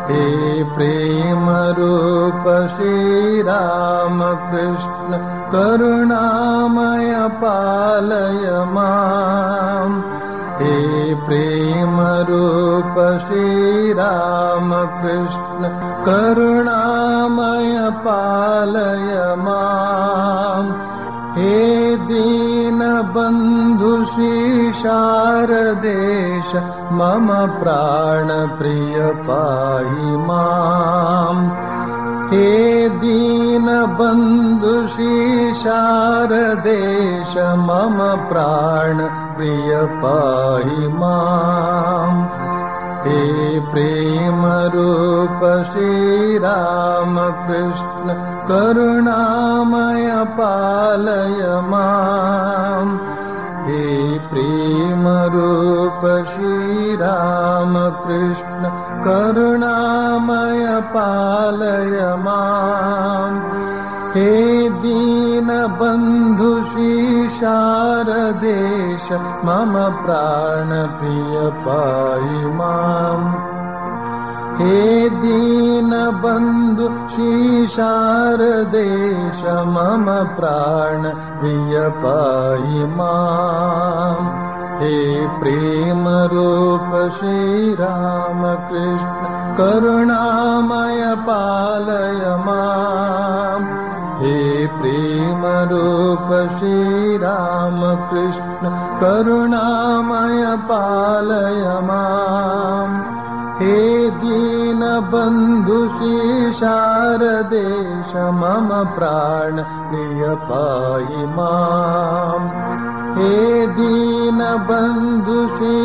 हे प्रेमरूप श्रीरामकृष्ण करुणामय पालय माम् हे प्रेमरूप श्रीरामकृष्ण करुणामय पालय माम् हे दीनबन्धु शारदेश मम प्राणप्रिय पाहि माम् हे दीनबन्धु शारदेश मम प्राणप्रिय पाहि माम् हे प्रेमरूप श्रीरामकृष्ण करुणामय पालय माम् हे प्रेमरूप श्रीरामकृष्ण करुणामय पालय माम् हे दीनबन्धु शारदेश मम प्राणप्रिय पाहि माम् हे दीनबन्धु शारदेश मम प्राणप्रिय पाहि माम् हे प्रेमरूप श्रीरामकृष्ण करुणामय पालय माम् हे प्रेमरूप श्रीरामकृष्ण करुणामय पालय माम् हे दीनबन्धु शारदेश मम प्राण प्रिय पाहि माम् हे दीनबन्धु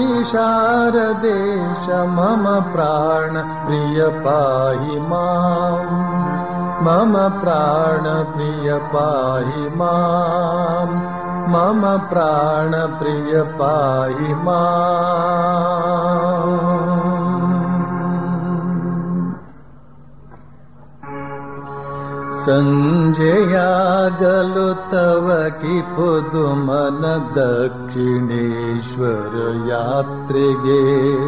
शारदेश मम प्राण प्रिय पाहि माम् मम प्राण प्रिय पाहि माम् मम प्राण प्रिय पाहि माम् सञ्जयागलु तव कि पुदुमन दक्षिणेश्वर यात्रिगे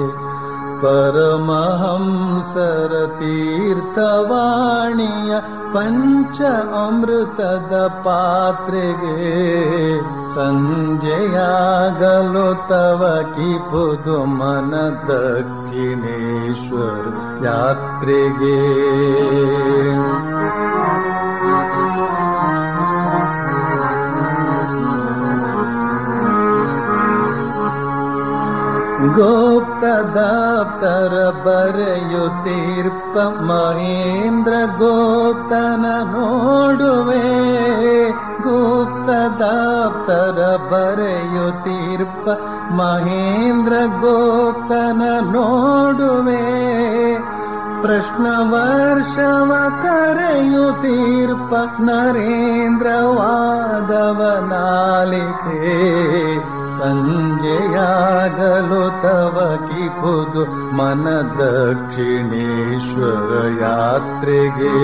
परमहंसर तीर्थवाणीय पञ्च अमृतद पात्रेगे सञ्जयागलो तव कि पुदुमन दक्षिणेश्वर यात्रिगे गोप्तदाप्तर बರೆಯುತ್ತೀರ್ಪ ಮಹೇಂದ್ರ ಗೋಪ್ತನ ನೋಡುವೆ ಗುಪ್ತದಾಪ್ತರ ಬರೆಯುತ್ತೀರ್ಪ ಮಹೇಂದ್ರ ಗೋಪ್ತನ ನೋಡುವೆ ಪ್ರಶ್ನ ವರ್ಷವ ಕರೆಯುತ್ತೀರ್ಪ ನರೇಂದ್ರ ವಾದವನಾಲಿಕೆ ಸಂಜೆಯಾಗಲು ತವ ಕಿಪುದು ಮನ ದಕ್ಷಿಣೇಶ್ವರ ಯಾತ್ರೆಗೆ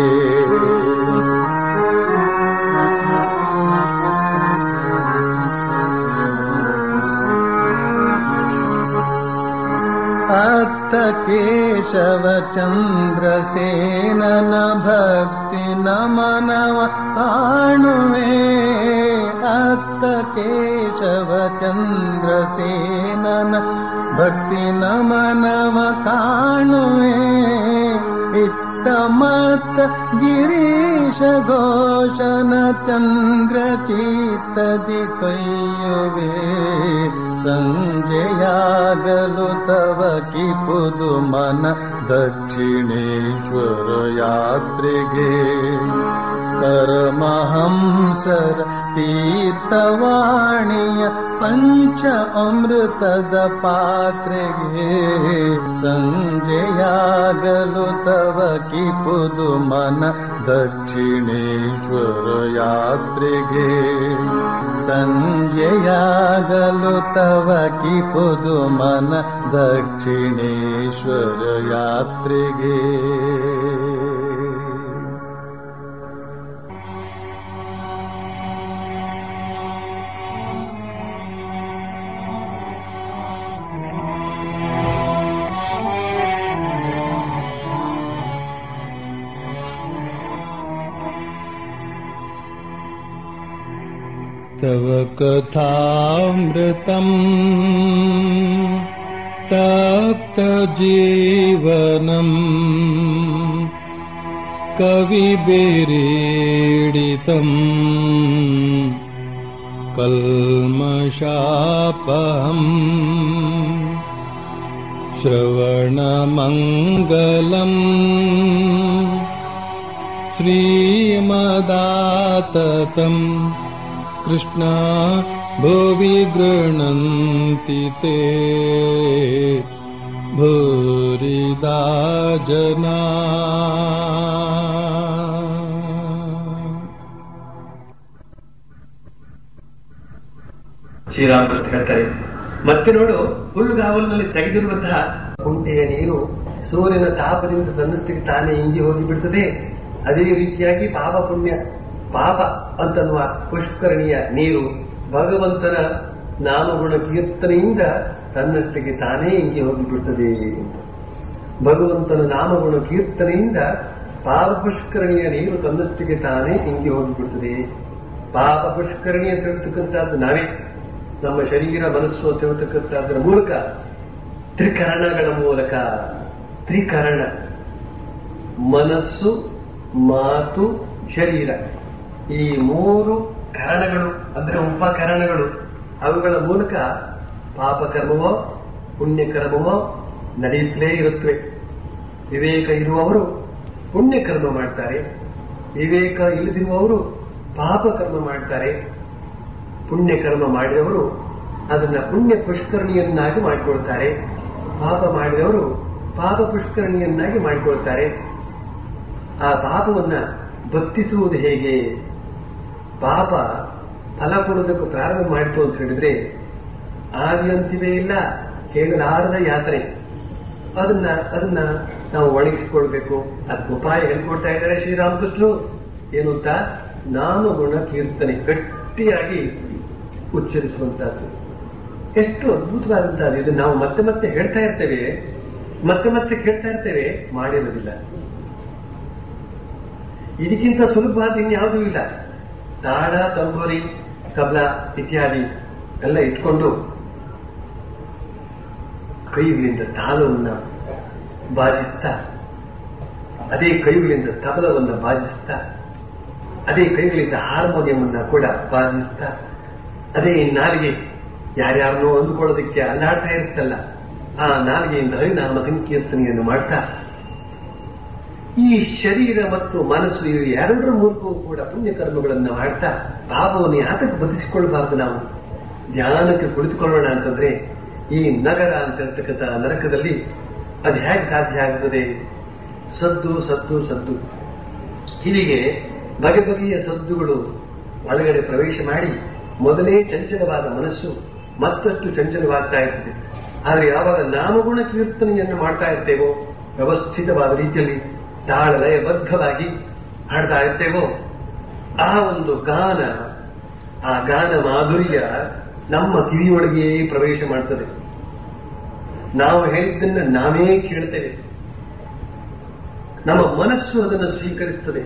ಅತ್ತ ಕೇಶವ ಚಂದ್ರಸೇನನ ಭಕ್ತಿ ನಮನವ ಕಾಣುವೆ ಅತ್ತ ಕೇಶವ ಚಂದ್ರಸೇನನ ಭಕ್ತಿ ನಮನವ ಕಾಣುವೆ ಇತ್ತ ಮತ್ತ ಗಿರೀಶ ಘೋಷನ ಚಂದ್ರ ಚಿತ್ತದಿ ಕೈಯುವೆ ಸಂಜೆಯಾಗಲು ತವ ಕಿಪುದು ಮನ ದಕ್ಷಿಣೇಶ್ವರ ಯಾತ್ರೆಗೆ ಪರಮಹಂಸರ ತೀರ್ಥವಾಣಿಯ ಪಂಚ ಅಮೃತದ ಪಾತ್ರೆಗೆ ಸಂಜೆಯಾಗಲು ತವ ಕಿಪುದು ಮನ ದಕ್ಷಿಣೇಶ್ವರ ಯಾತ್ರೆಗೆ ಸಂಜೆಯಾಗಲು ತವ ಕಿಪುದು ಮನ ದಕ್ಷಿಣೇಶ್ವರ ಯಾತ್ರೆಗೆ तव कथामृतम् तप्तजीवनम् कविभिरीडितम् कल्मषापहम् श्रवणमङ्गलम् श्रीमदाततम् कृष्णा भुवि गृह्णन्ति ते भूरिदा जना ಶ್ರೀರಾಮಕೃಷ್ಣ ಹೇಳ್ತಾರೆ ಮತ್ತೆ ನೋಡು ಹುಲ್ಲುಗಾವಲಿನಲ್ಲಿ ತೆಗೆದಿರುವಂತಹ ಕುಂಟೆಯ ನೀರು ಸೂರ್ಯನ ತಾಪದಿಂದ ತನ್ನಷ್ಟಕ್ಕೆ ತಾನೇ ಇಂಗಿ ಹೋಗಿ ಬಿಡ್ತದೆ ಅದೇ ರೀತಿಯಾಗಿ ಪಾಪ ಪುಣ್ಯ ಪಾಪ ಅಂತನ್ನುವ ಪುಷ್ಕರಣಿಯ ನೀರು ಭಗವಂತನ ನಾಮಗುಣ ಕೀರ್ತನೆಯಿಂದ ತನ್ನಷ್ಟಕ್ಕೆ ತಾನೇ ಇಂಗಿ ಹೋಗಿ ಬಿಡ್ತದೆ ಭಗವಂತನ ನಾಮಗುಣ ಕೀರ್ತನೆಯಿಂದ ಪಾಪ ಪುಷ್ಕರಣಿಯ ನೀರು ತನ್ನಷ್ಟಕ್ಕೆ ತಾನೇ ಇಂಗಿ ಹೋಗಿಬಿಡ್ತದೆ ಪಾಪ ಪುಷ್ಕರಣಿ ಅಂತ ಹೇಳ್ತಕ್ಕಂಥದ್ದು ನಾವೇ ನಮ್ಮ ಶರೀರ ಮನಸ್ಸು ಅಂತ ಹೇಳ್ತಕ್ಕಂಥದ್ರ ಮೂಲಕ ತ್ರಿಕರಣಗಳ ಮೂಲಕ ತ್ರಿಕರಣ ಮನಸ್ಸು ಮಾತು ಶರೀರ ಈ ಮೂರು ಕಾರಣಗಳು ಅಂದ್ರೆ ಉಪಕರಣಗಳು ಅವುಗಳ ಮೂಲಕ ಪಾಪಕರ್ಮವೋ ಪುಣ್ಯಕರ್ಮವೋ ನಡೆಯುತ್ತಲೇ ಇರುತ್ತವೆ ವಿವೇಕ ಇರುವವರು ಪುಣ್ಯಕರ್ಮ ಮಾಡ್ತಾರೆ ವಿವೇಕ ಇಲ್ಲದಿರುವವರು ಪಾಪಕರ್ಮ ಮಾಡ್ತಾರೆ ಪುಣ್ಯಕರ್ಮ ಮಾಡಿದವರು ಅದನ್ನ ಪುಣ್ಯ ಪುಷ್ಕರಣಿಯನ್ನಾಗಿ ಮಾಡಿಕೊಳ್ತಾರೆ ಪಾಪ ಮಾಡಿದವರು ಪಾಪ ಪುಷ್ಕರಣಿಯನ್ನಾಗಿ ಮಾಡಿಕೊಳ್ತಾರೆ ಆ ಪಾಪವನ್ನ ಭಕ್ತಿಸುವುದು ಹೇಗೆ ಪಾಪ ಫಲ ಕೊಡೋದಕ್ಕೆ ಪ್ರಾರಂಭ ಮಾಡಿತು ಅಂತ ಹೇಳಿದ್ರೆ ಆದಿ ಅಂತಿಮೇ ಇಲ್ಲ ಹೇಳಲಾರದ ಯಾತ್ರೆ ಅದನ್ನ ಅದನ್ನ ನಾವು ಒಣಗಿಸಿಕೊಳ್ಬೇಕು ಅದಕ್ಕೆ ಉಪಾಯ ಹೇಳ್ಕೊಡ್ತಾ ಇದ್ದಾರೆ ಶ್ರೀರಾಮಕೃಷ್ಣರು ಏನು ಅಂತ ನಾನು ಗುಣ ಕೀರ್ತನೆ ಗಟ್ಟಿಯಾಗಿ ಉಚ್ಚರಿಸುವಂತಹದ್ದು ಎಷ್ಟು ಅದ್ಭುತವಾದಂತಹದ್ದು ಇದು ನಾವು ಮತ್ತೆ ಮತ್ತೆ ಹೇಳ್ತಾ ಇರ್ತೇವೆ ಮತ್ತೆ ಮತ್ತೆ ಕೇಳ್ತಾ ಇರ್ತೇವೆ ಮಾಡಿರೋದಿಲ್ಲ ಇದಕ್ಕಿಂತ ಸುಲಭವಾದ ಇನ್ಯಾವುದೂ ಇಲ್ಲ ತಾಳ ತಂಬೂರಿ ತಬಲ ಇತ್ಯಾದಿ ಎಲ್ಲ ಇಟ್ಕೊಂಡು ಕೈಗಳಿಂದ ತಾಳವನ್ನ ಬಾಜಿಸ್ತಾ ಅದೇ ಕೈಗಳಿಂದ ತಬಲವನ್ನ ಬಾಜಿಸ್ತಾ ಅದೇ ಕೈಗಳಿಂದ ಹಾರ್ಮೋನಿಯಂ ಕೂಡ ಬಾಜಿಸ್ತಾ ಅದೇ ನಾಲಿಗೆ ಯಾರ್ಯಾರನ್ನೋ ಅಂದುಕೊಳ್ಳೋದಕ್ಕೆ ಅಲ್ಲಾಡ್ತಾ ಇರುತ್ತಲ್ಲ ಆ ನಾಲಿಗೆಯಿಂದ ಹರಿನಾಮ ಸಂಕೀರ್ತನೆಯನ್ನು ಮಾಡ್ತಾ ಈ ಶರೀರ ಮತ್ತು ಮನಸ್ಸು ಇವು ಎರಡರ ಮೂಲಕವೂ ಕೂಡ ಪುಣ್ಯಕರ್ಮಗಳನ್ನು ಮಾಡ್ತಾ ಪಾಪವನ್ನು ಯಾತಕ್ಕೆ ಬದಿಸಿಕೊಳ್ಬಾರದು ನಾವು ಧ್ಯಾನಕ್ಕೆ ಕುಳಿತುಕೊಳ್ಳೋಣ ಅಂತಂದ್ರೆ ಈ ನಗರ ಅಂತ ಇರ್ತಕ್ಕಂಥ ನರಕದಲ್ಲಿ ಅದು ಹೇಗೆ ಸಾಧ್ಯ ಆಗುತ್ತದೆ ಸದ್ದು ಸದ್ದು ಸದ್ದು ಹೀಗೆ ಬಗೆ ಬಗೆಯ ಸದ್ದುಗಳು ಒಳಗಡೆ ಪ್ರವೇಶ ಮಾಡಿ ಮೊದಲೇ ಚಂಚಲವಾದ ಮನಸ್ಸು ಮತ್ತಷ್ಟು ಚಂಚಲವಾಗ್ತಾ ಇರ್ತದೆ ಆದರೆ ಯಾವಾಗ ನಾಮಗುಣ ಕೀರ್ತನೆಯನ್ನು ಮಾಡ್ತಾ ಇರ್ತೇವೋ ವ್ಯವಸ್ಥಿತವಾದ ರೀತಿಯಲ್ಲಿ ತಾಳ ಲಯಬದ್ಧವಾಗಿ ಹಾಡ್ತಾ ಇರ್ತೇವೋ ಆ ಒಂದು ಗಾನ ಆ ಗಾನ ಮಾಧುರ್ಯ ನಮ್ಮ ಕಿವಿಯೊಳಗೆಯೇ ಪ್ರವೇಶ ಮಾಡ್ತದೆ ನಾವು ಹೇಳಿದ್ದನ್ನ ನಾವೇ ಕೇಳ್ತೇವೆ ನಮ್ಮ ಮನಸ್ಸು ಅದನ್ನು ಸ್ವೀಕರಿಸ್ತದೆ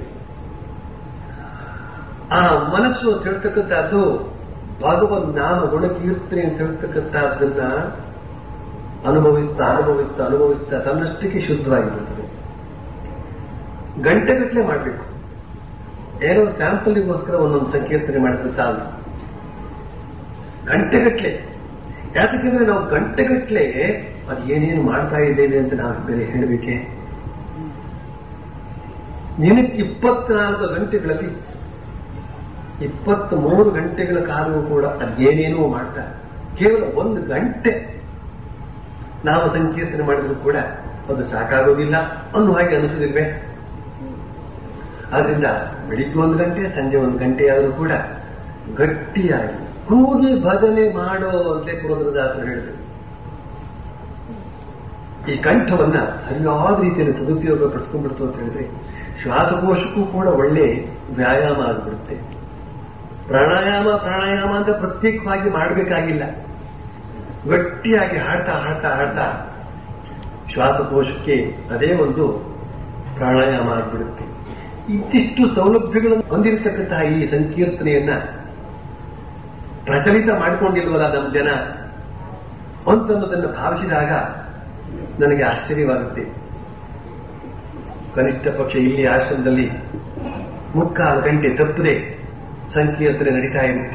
ಆ ಮನಸ್ಸು ಅಂತ ಹೇಳ್ತಕ್ಕಂಥದ್ದು ಭಗವನ್ ನಾಮ ಗುಣ ಕೀರ್ತನೆ ಅಂತ ಹೇಳ್ತಕ್ಕಂಥದ್ದನ್ನ ಅನುಭವಿಸ್ತಾ ಅನುಭವಿಸ್ತಾ ಅನುಭವಿಸ್ತಾ ತನ್ನಷ್ಟಕ್ಕೆ ಶುದ್ಧವಾಗಿರುತ್ತದೆ ಗಂಟೆಗಟ್ಟಲೆ ಮಾಡಬೇಕು ಏನೋ ಸ್ಯಾಂಪಲ್ಗೋಸ್ಕರ ಒಂದೊಂದು ಸಂಕೀರ್ತನೆ ಮಾಡಿದ್ರೆ ಸಾಲು ಗಂಟೆಗಟ್ಟಲೆ ಯಾಕಂದ್ರೆ ನಾವು ಗಂಟೆಗಟ್ಟಲೆ ಅದು ಏನೇನು ಮಾಡ್ತಾ ಇದ್ದೇವೆ ಅಂತ ನಾವು ಬೇರೆ ಹೇಳಬೇಕೆ ದಿನಕ್ಕೆ ಇಪ್ಪತ್ನಾಲ್ಕು ಗಂಟೆಗಳಲ್ಲಿ ಇಪ್ಪತ್ತ್ ಮೂರು ಗಂಟೆಗಳ ಕಾಲವೂ ಕೂಡ ಅದೇನೇನೋ ಮಾಡ್ತಾ ಕೇವಲ ಒಂದು ಗಂಟೆ ನಾವು ಸಂಕೀರ್ತನೆ ಮಾಡಿದ್ರು ಕೂಡ ಅದು ಸಾಕಾಗೋದಿಲ್ಲ ಅನ್ನೋ ಹಾಗೆ ಅನಿಸೋದಿಲ್ವೇ ಆದ್ರಿಂದ ಬೆಳಿಗ್ಗೆ ಒಂದು ಗಂಟೆ ಸಂಜೆ ಒಂದು ಗಂಟೆ ಆದರೂ ಕೂಡ ಗಟ್ಟಿಯಾಗಿ ಕೂಗಿ ಭಜನೆ ಮಾಡೋ ಅಂತಲೇ ಪುರಂದ್ರದಾಸರು ಹೇಳಿದರು ಈ ಕಂಠವನ್ನ ಸರಿಯಾದ ರೀತಿಯಲ್ಲಿ ಸದುಪಯೋಗ ಪಡಿಸ್ಕೊಂಡ್ಬಿಡ್ತು ಅಂತ ಹೇಳಿದ್ರೆ ಶ್ವಾಸಕೋಶಕ್ಕೂ ಕೂಡ ಒಳ್ಳೆ ವ್ಯಾಯಾಮ ಆಗಿಬಿಡುತ್ತೆ ಪ್ರಾಣಾಯಾಮ ಪ್ರಾಣಾಯಾಮ ಅಂತ ಪ್ರತ್ಯೇಕವಾಗಿ ಮಾಡಬೇಕಾಗಿಲ್ಲ ಗಟ್ಟಿಯಾಗಿ ಹಾಡ್ತಾ ಹಾಡ್ತಾ ಹಾಡ್ತಾ ಶ್ವಾಸಕೋಶಕ್ಕೆ ಅದೇ ಒಂದು ಪ್ರಾಣಾಯಾಮ ಆಗಿಬಿಡುತ್ತೆ ಇದಿಷ್ಟು ಸೌಲಭ್ಯಗಳನ್ನು ಹೊಂದಿರತಕ್ಕಂತಹ ಈ ಸಂಕೀರ್ತನೆಯನ್ನ ಪ್ರಚಲಿತ ಮಾಡಿಕೊಂಡಿಲ್ವಲ್ಲ ನಮ್ಮ ಜನ ಅಂತನ್ನೋದನ್ನು ಭಾವಿಸಿದಾಗ ನನಗೆ ಆಶ್ಚರ್ಯವಾಗುತ್ತೆ ಕನಿಷ್ಠ ಪಕ್ಷ ಇಲ್ಲಿ ಆಶ್ರಮದಲ್ಲಿ ಮುಕ್ಕಾಲು ಗಂಟೆ ತಪ್ಪದೆ ಸಂಕೀರ್ತನೆ ನಡೀತಾ ಇರುತ್ತೆ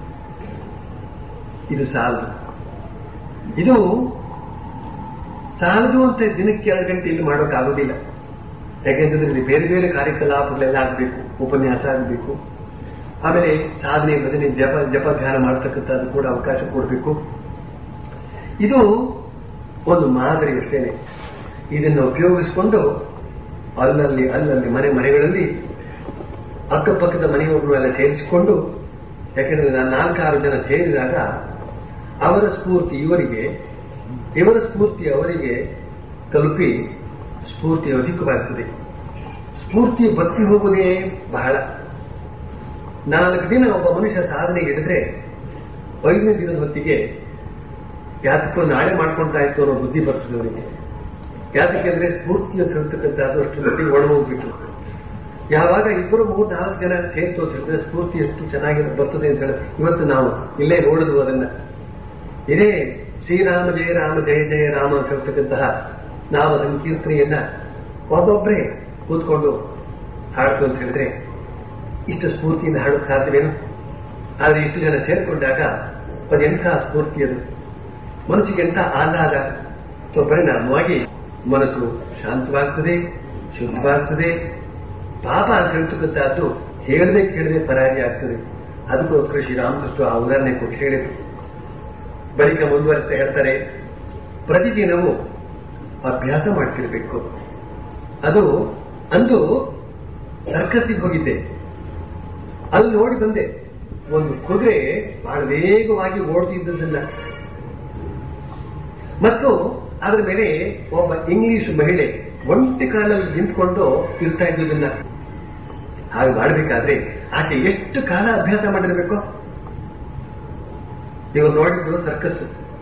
ಇದು ಸಾಲದು ಇದು ಸಾಲದು ಅಂತ ದಿನಕ್ಕೆ ಎರಡು ಗಂಟೆ ಇಲ್ಲಿ ಮಾಡೋಕ್ಕಾಗೋದಿಲ್ಲ ಯಾಕೆಂತಂದ್ರೆ ಇಲ್ಲಿ ಬೇರೆ ಬೇರೆ ಕಾರ್ಯಕಲಾಪಗಳೆಲ್ಲ ಆಗಬೇಕು ಉಪನ್ಯಾಸ ಆಗಬೇಕು ಆಮೇಲೆ ಸಾಧನೆ ಭಜನೆ ಜಪ ಜಪ ಧ್ಯಾನ ಮಾಡತಕ್ಕಂಥದ್ದು ಕೂಡ ಅವಕಾಶ ಕೊಡಬೇಕು ಇದು ಒಂದು ಮಾದರಿ ಅಷ್ಟೇನೆ ಇದನ್ನು ಉಪಯೋಗಿಸಿಕೊಂಡು ಅಲ್ಲಲ್ಲಿ ಅಲ್ಲಲ್ಲಿ ಮನೆ ಮನೆಗಳಲ್ಲಿ ಅಕ್ಕಪಕ್ಕದ ಮನೆಯವರು ಎಲ್ಲ ಸೇರಿಸಿಕೊಂಡು ಯಾಕೆಂದ್ರೆ ನಾನು ನಾಲ್ಕಾರು ಜನ ಸೇರಿದಾಗ ಅವರ ಸ್ಫೂರ್ತಿ ಇವರಿಗೆ ಇವರ ಸ್ಫೂರ್ತಿ ಅವರಿಗೆ ತಲುಪಿ ಸ್ಫೂರ್ತಿ ಅಧಿಕವಾಗ್ತದೆ ಸ್ಫೂರ್ತಿ ಬತ್ತಿ ಹೋಗುವುದೇ ಬಹಳ ನಾಲ್ಕು ದಿನ ಒಬ್ಬ ಮನುಷ್ಯ ಸಾಧನೆಗೆ ಹಿಡಿದ್ರೆ ಐದನೇ ದಿನದ ಹೊತ್ತಿಗೆ ಯಾತಕ್ಕೂ ನಾಳೆ ಮಾಡ್ಕೊಂತಾ ಇತ್ತು ಅನ್ನೋ ಬುದ್ಧಿ ಬರ್ತದೆ ಅವರಿಗೆ ಯಾತಕ್ಕೆ ಅಂದ್ರೆ ಸ್ಫೂರ್ತಿ ಅಂತ ಹೇಳ್ತಕ್ಕಂಥದ್ದು ಅಷ್ಟು ಮಟ್ಟಿಗೆ ಒಳಗೋಗ್ಬಿಟ್ಟು ಯಾವಾಗ ಇಬ್ಬರು ಮೂರು ನಾಲ್ಕು ಜನ ಸೇರ್ತು ಅಂತ ಹೇಳಿದ್ರೆ ಸ್ಫೂರ್ತಿ ಎಷ್ಟು ಚೆನ್ನಾಗಿ ಬರ್ತದೆ ಅಂತ ಹೇಳಿ ಇವತ್ತು ನಾವು ಇಲ್ಲೇ ನೋಡಿದ್ವು ಅದನ್ನ ಇದೇ ಶ್ರೀರಾಮ ಜಯ ರಾಮ ಜಯ ಜಯ ರಾಮ ಅಂತ ಹೇಳ್ತಕ್ಕಂತಹ ನಾಮ ಸಂಕೀರ್ತನೆಯನ್ನ ಒಬ್ಬೊಬ್ಬರೇ ಕೂತ್ಕೊಂಡು ಹಾಡ್ತು ಅಂತ ಹೇಳಿದ್ರೆ ಇಷ್ಟು ಸ್ಫೂರ್ತಿಯಿಂದ ಹಾಡೋಕೆ ಸಾಧ್ಯವೇನು ಆದ್ರೆ ಇಷ್ಟು ಜನ ಸೇರಿಕೊಂಡಾಗ ಅದೆಂಥ ಸ್ಫೂರ್ತಿ ಅದು ಮನಸ್ಸಿಗೆ ಎಂಥ ಆಹ್ಲಾದ ಅಥವಾ ಪರಿಣಾಮವಾಗಿ ಮನಸ್ಸು ಶಾಂತವಾಗ್ತದೆ ಶುದ್ಧವಾಗ್ತದೆ ಪಾಪ ಅಂತ ಹೇಳ್ತಕ್ಕಂಥದ್ದು ಹೇಳದೆ ಕೇಳದೆ ಪರಾರಿ ಆಗ್ತದೆ ಅದಕ್ಕೋಸ್ಕರ ಶ್ರೀರಾಮಕೃಷ್ಣ ಆ ಉದಾಹರಣೆ ಕೊಟ್ಟು ಹೇಳಿದ್ರು ಬಳಿಕ ಮುಂದುವರಿಸ್ತಾ ಹೇಳ್ತಾರೆ ಪ್ರತಿದಿನವೂ ಅಭ್ಯಾಸ ಮಾಡ್ತಿರ್ಬೇಕು ಅದು ಅಂದು ಸರ್ಕಸ್ಸಿಗೆ ಹೋಗಿದ್ದೆ ಅಲ್ಲಿ ನೋಡಿ ಬಂದೆ ಒಂದು ಕುದುರೆ ಬಹಳ ವೇಗವಾಗಿ ಓಡ್ತಿದ್ದದನ್ನ ಮತ್ತು ಅದರ ಮೇಲೆ ಒಬ್ಬ ಇಂಗ್ಲಿಷ್ ಮಹಿಳೆ ಒಂಟಿ ಕಾಲಲ್ಲಿ ನಿಂತ್ಕೊಂಡು ಇರ್ತಾ ಇದ್ದುದನ್ನ ಹಾಗೆ ಮಾಡಬೇಕಾದ್ರೆ ಆಕೆ ಎಷ್ಟು ಕಾಲ ಅಭ್ಯಾಸ ಮಾಡಿರ್ಬೇಕು ನೀವು ನೋಡಿದ್ರು ಸರ್ಕಸ್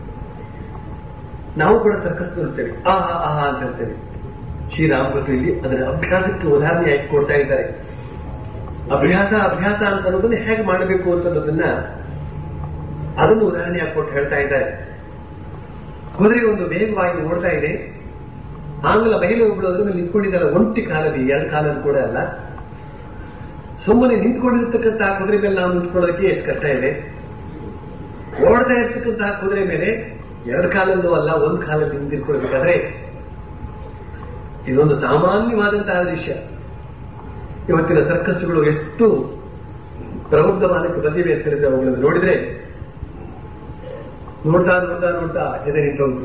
ನಾವು ಕೂಡ ಸರ್ಕಸ್ ನೋಡ್ತೇವೆ ಆಹಾ ಆಹಾ ಅಂತ ಹೇಳ್ತೇವೆ ಶ್ರೀರಾಮಕೃಷ್ಣ ಇಲ್ಲಿ ಅದರ ಅಭ್ಯಾಸಕ್ಕೆ ಉದಾಹರಣೆ ಯಾಕೆ ಕೊಡ್ತಾ ಇದ್ದಾರೆ ಅಭ್ಯಾಸ ಅಭ್ಯಾಸ ಅಂತ ಅನ್ನೋದನ್ನ ಹೇಗೆ ಮಾಡಬೇಕು ಅಂತ ಅನ್ನೋದನ್ನ ಅದನ್ನು ಉದಾಹರಣೆಯಾಗಿ ಕೊಟ್ಟು ಹೇಳ್ತಾ ಇದ್ದಾರೆ ಕುದುರೆ ಒಂದು ವೇಗವಾಗಿ ಓಡ್ತಾ ಇದೆ ಆಂಗ್ಲ ಮಹಿಳೆ ಒಬ್ಬಳು ಅದ್ರ ಮೇಲೆ ನಿಂತ್ಕೊಂಡಿದ್ದಾರೆ ಒಂಟಿ ಕಾಲದಿ ಎರಡು ಕಾಲದ ಕೂಡ ಅಲ್ಲ ಸುಮ್ಮನೆ ನಿಂತ್ಕೊಂಡಿರ್ತಕ್ಕಂತಹ ಕುದುರೆ ಮೇಲೆ ನಾವು ನಿಂತ್ಕೊಳ್ಳೋದಕ್ಕೆ ಎಷ್ಟು ಕಷ್ಟ ಇದೆ ಓಡ್ತಾ ಇರ್ತಕ್ಕಂತಹ ಕುದುರೆ ಮೇಲೆ ಎರಡು ಕಾಲದ್ದು ಅಲ್ಲ ಒಂದು ಕಾಲದಲ್ಲಿ ನಿಂತಿರ್ಕೊಳ್ಬೇಕಾದ್ರೆ ಇದೊಂದು ಸಾಮಾನ್ಯವಾದಂತಹ ದೃಶ್ಯ ಇವತ್ತಿನ ಸರ್ಕಸ್ಗಳು ಎಷ್ಟು ಪ್ರಬುದ್ಧಮಾನಕ್ಕೆ ಬಂದಿವೆ ಅಂತ ಹೇಳಿದ್ರೆ ಅವುಗಳನ್ನು ನೋಡಿದ್ರೆ ನೋಡ್ತಾ ನೋಡ್ತಾ ನೋಡ್ತಾ ಎದೆ ನಿಂತೋಗ್ತು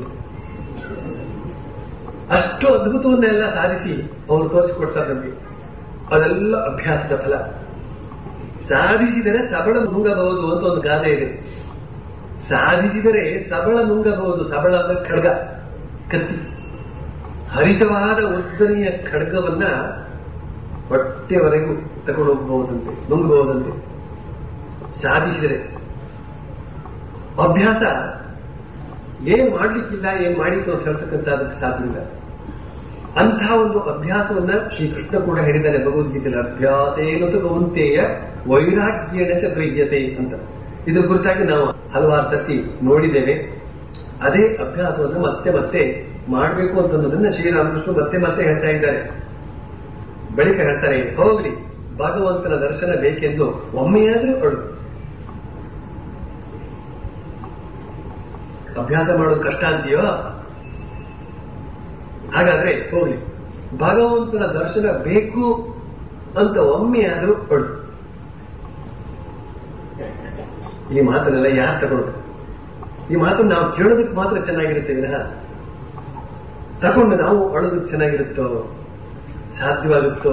ಅಷ್ಟು ಅದ್ಭುತವನ್ನೆಲ್ಲ ಸಾಧಿಸಿ ಅವರು ತೋರಿಸಿಕೊಡ್ತಾರೆ ನಮಗೆ ಅದೆಲ್ಲ ಅಭ್ಯಾಸದ ಫಲ ಸಾಧಿಸಿದರೆ ಸಬಳ ನುಂಗಬಹುದು ಅಂತ ಒಂದು ಗಾದೆ ಇದೆ ಸಾಧಿಸಿದರೆ ಸಬಳ ನುಂಗಬಹುದು ಸಬಳ ಅಂದ್ರೆ ಖಡ್ಗ ಕತ್ತಿ ಹರಿತವಾದ ಉದ್ದನೆಯ ಖಡ್ಗವನ್ನ ಹೊಟ್ಟೆವರೆಗೂ ತಗೊಂಡು ಹೋಗಬಹುದಂತೆ ನುಂಗಬಹುದಂತೆ ಸಾಧಿಸಿದರೆ ಅಭ್ಯಾಸ ಏನ್ ಮಾಡ್ಲಿಕ್ಕಿಲ್ಲ ಏನ್ ಮಾಡಿತ್ತು ಅಂತ ಹೇಳ್ತಕ್ಕಂಥದಕ್ಕೆ ಸಾಧ್ಯವಿಲ್ಲ ಅಂಥ ಒಂದು ಅಭ್ಯಾಸವನ್ನ ಶ್ರೀಕೃಷ್ಣ ಕೂಡ ಹೇಳಿದ್ದಾರೆ ಭಗವದ್ಗೀತೆಯಲ್ಲಿ ಅಭ್ಯಾಸೇನು ಕೌಂತೆಯ ವೈರಾಗ್ಯನ ಚ ಗೃಹ್ಯತೆ ಅಂತ ಇದ್ರ ಕುರಿತಾಗಿ ನಾವು ಹಲವಾರು ಸತಿ ನೋಡಿದ್ದೇವೆ ಅದೇ ಅಭ್ಯಾಸವನ್ನು ಮತ್ತೆ ಮತ್ತೆ ಮಾಡಬೇಕು ಅಂತ ಅನ್ನೋದನ್ನ ಶ್ರೀರಾಮಕೃಷ್ಣ ಮತ್ತೆ ಮತ್ತೆ ಹೇಳ್ತಾ ಇದ್ದಾರೆ ಬಳಿಕ ಹೇಳ್ತಾರೆ ಹೋಗ್ಲಿ ಭಗವಂತನ ದರ್ಶನ ಬೇಕೆಂದು ಒಮ್ಮೆಯಾದ್ರೂ ಅಳು ಅಭ್ಯಾಸ ಮಾಡೋದು ಕಷ್ಟ ಅಂತೀಯೋ ಹಾಗಾದ್ರೆ ಹೋಗ್ಲಿ ಭಗವಂತನ ದರ್ಶನ ಬೇಕು ಅಂತ ಒಮ್ಮೆ ಆದ್ರೂ ಅಳು ಈ ಮಾತನ್ನೆಲ್ಲ ಯಾರು ತಗೊಂಡು ಈ ಮಾತನ್ನು ನಾವು ಕೇಳೋದಕ್ಕೆ ಮಾತ್ರ ಚೆನ್ನಾಗಿರುತ್ತೆ ವಿನಃ ತಗೊಂಡು ನಾವು ಅಳೋದಕ್ಕೆ ಚೆನ್ನಾಗಿರುತ್ತೋ ಸಾಧ್ಯವಾಗುತ್ತೋ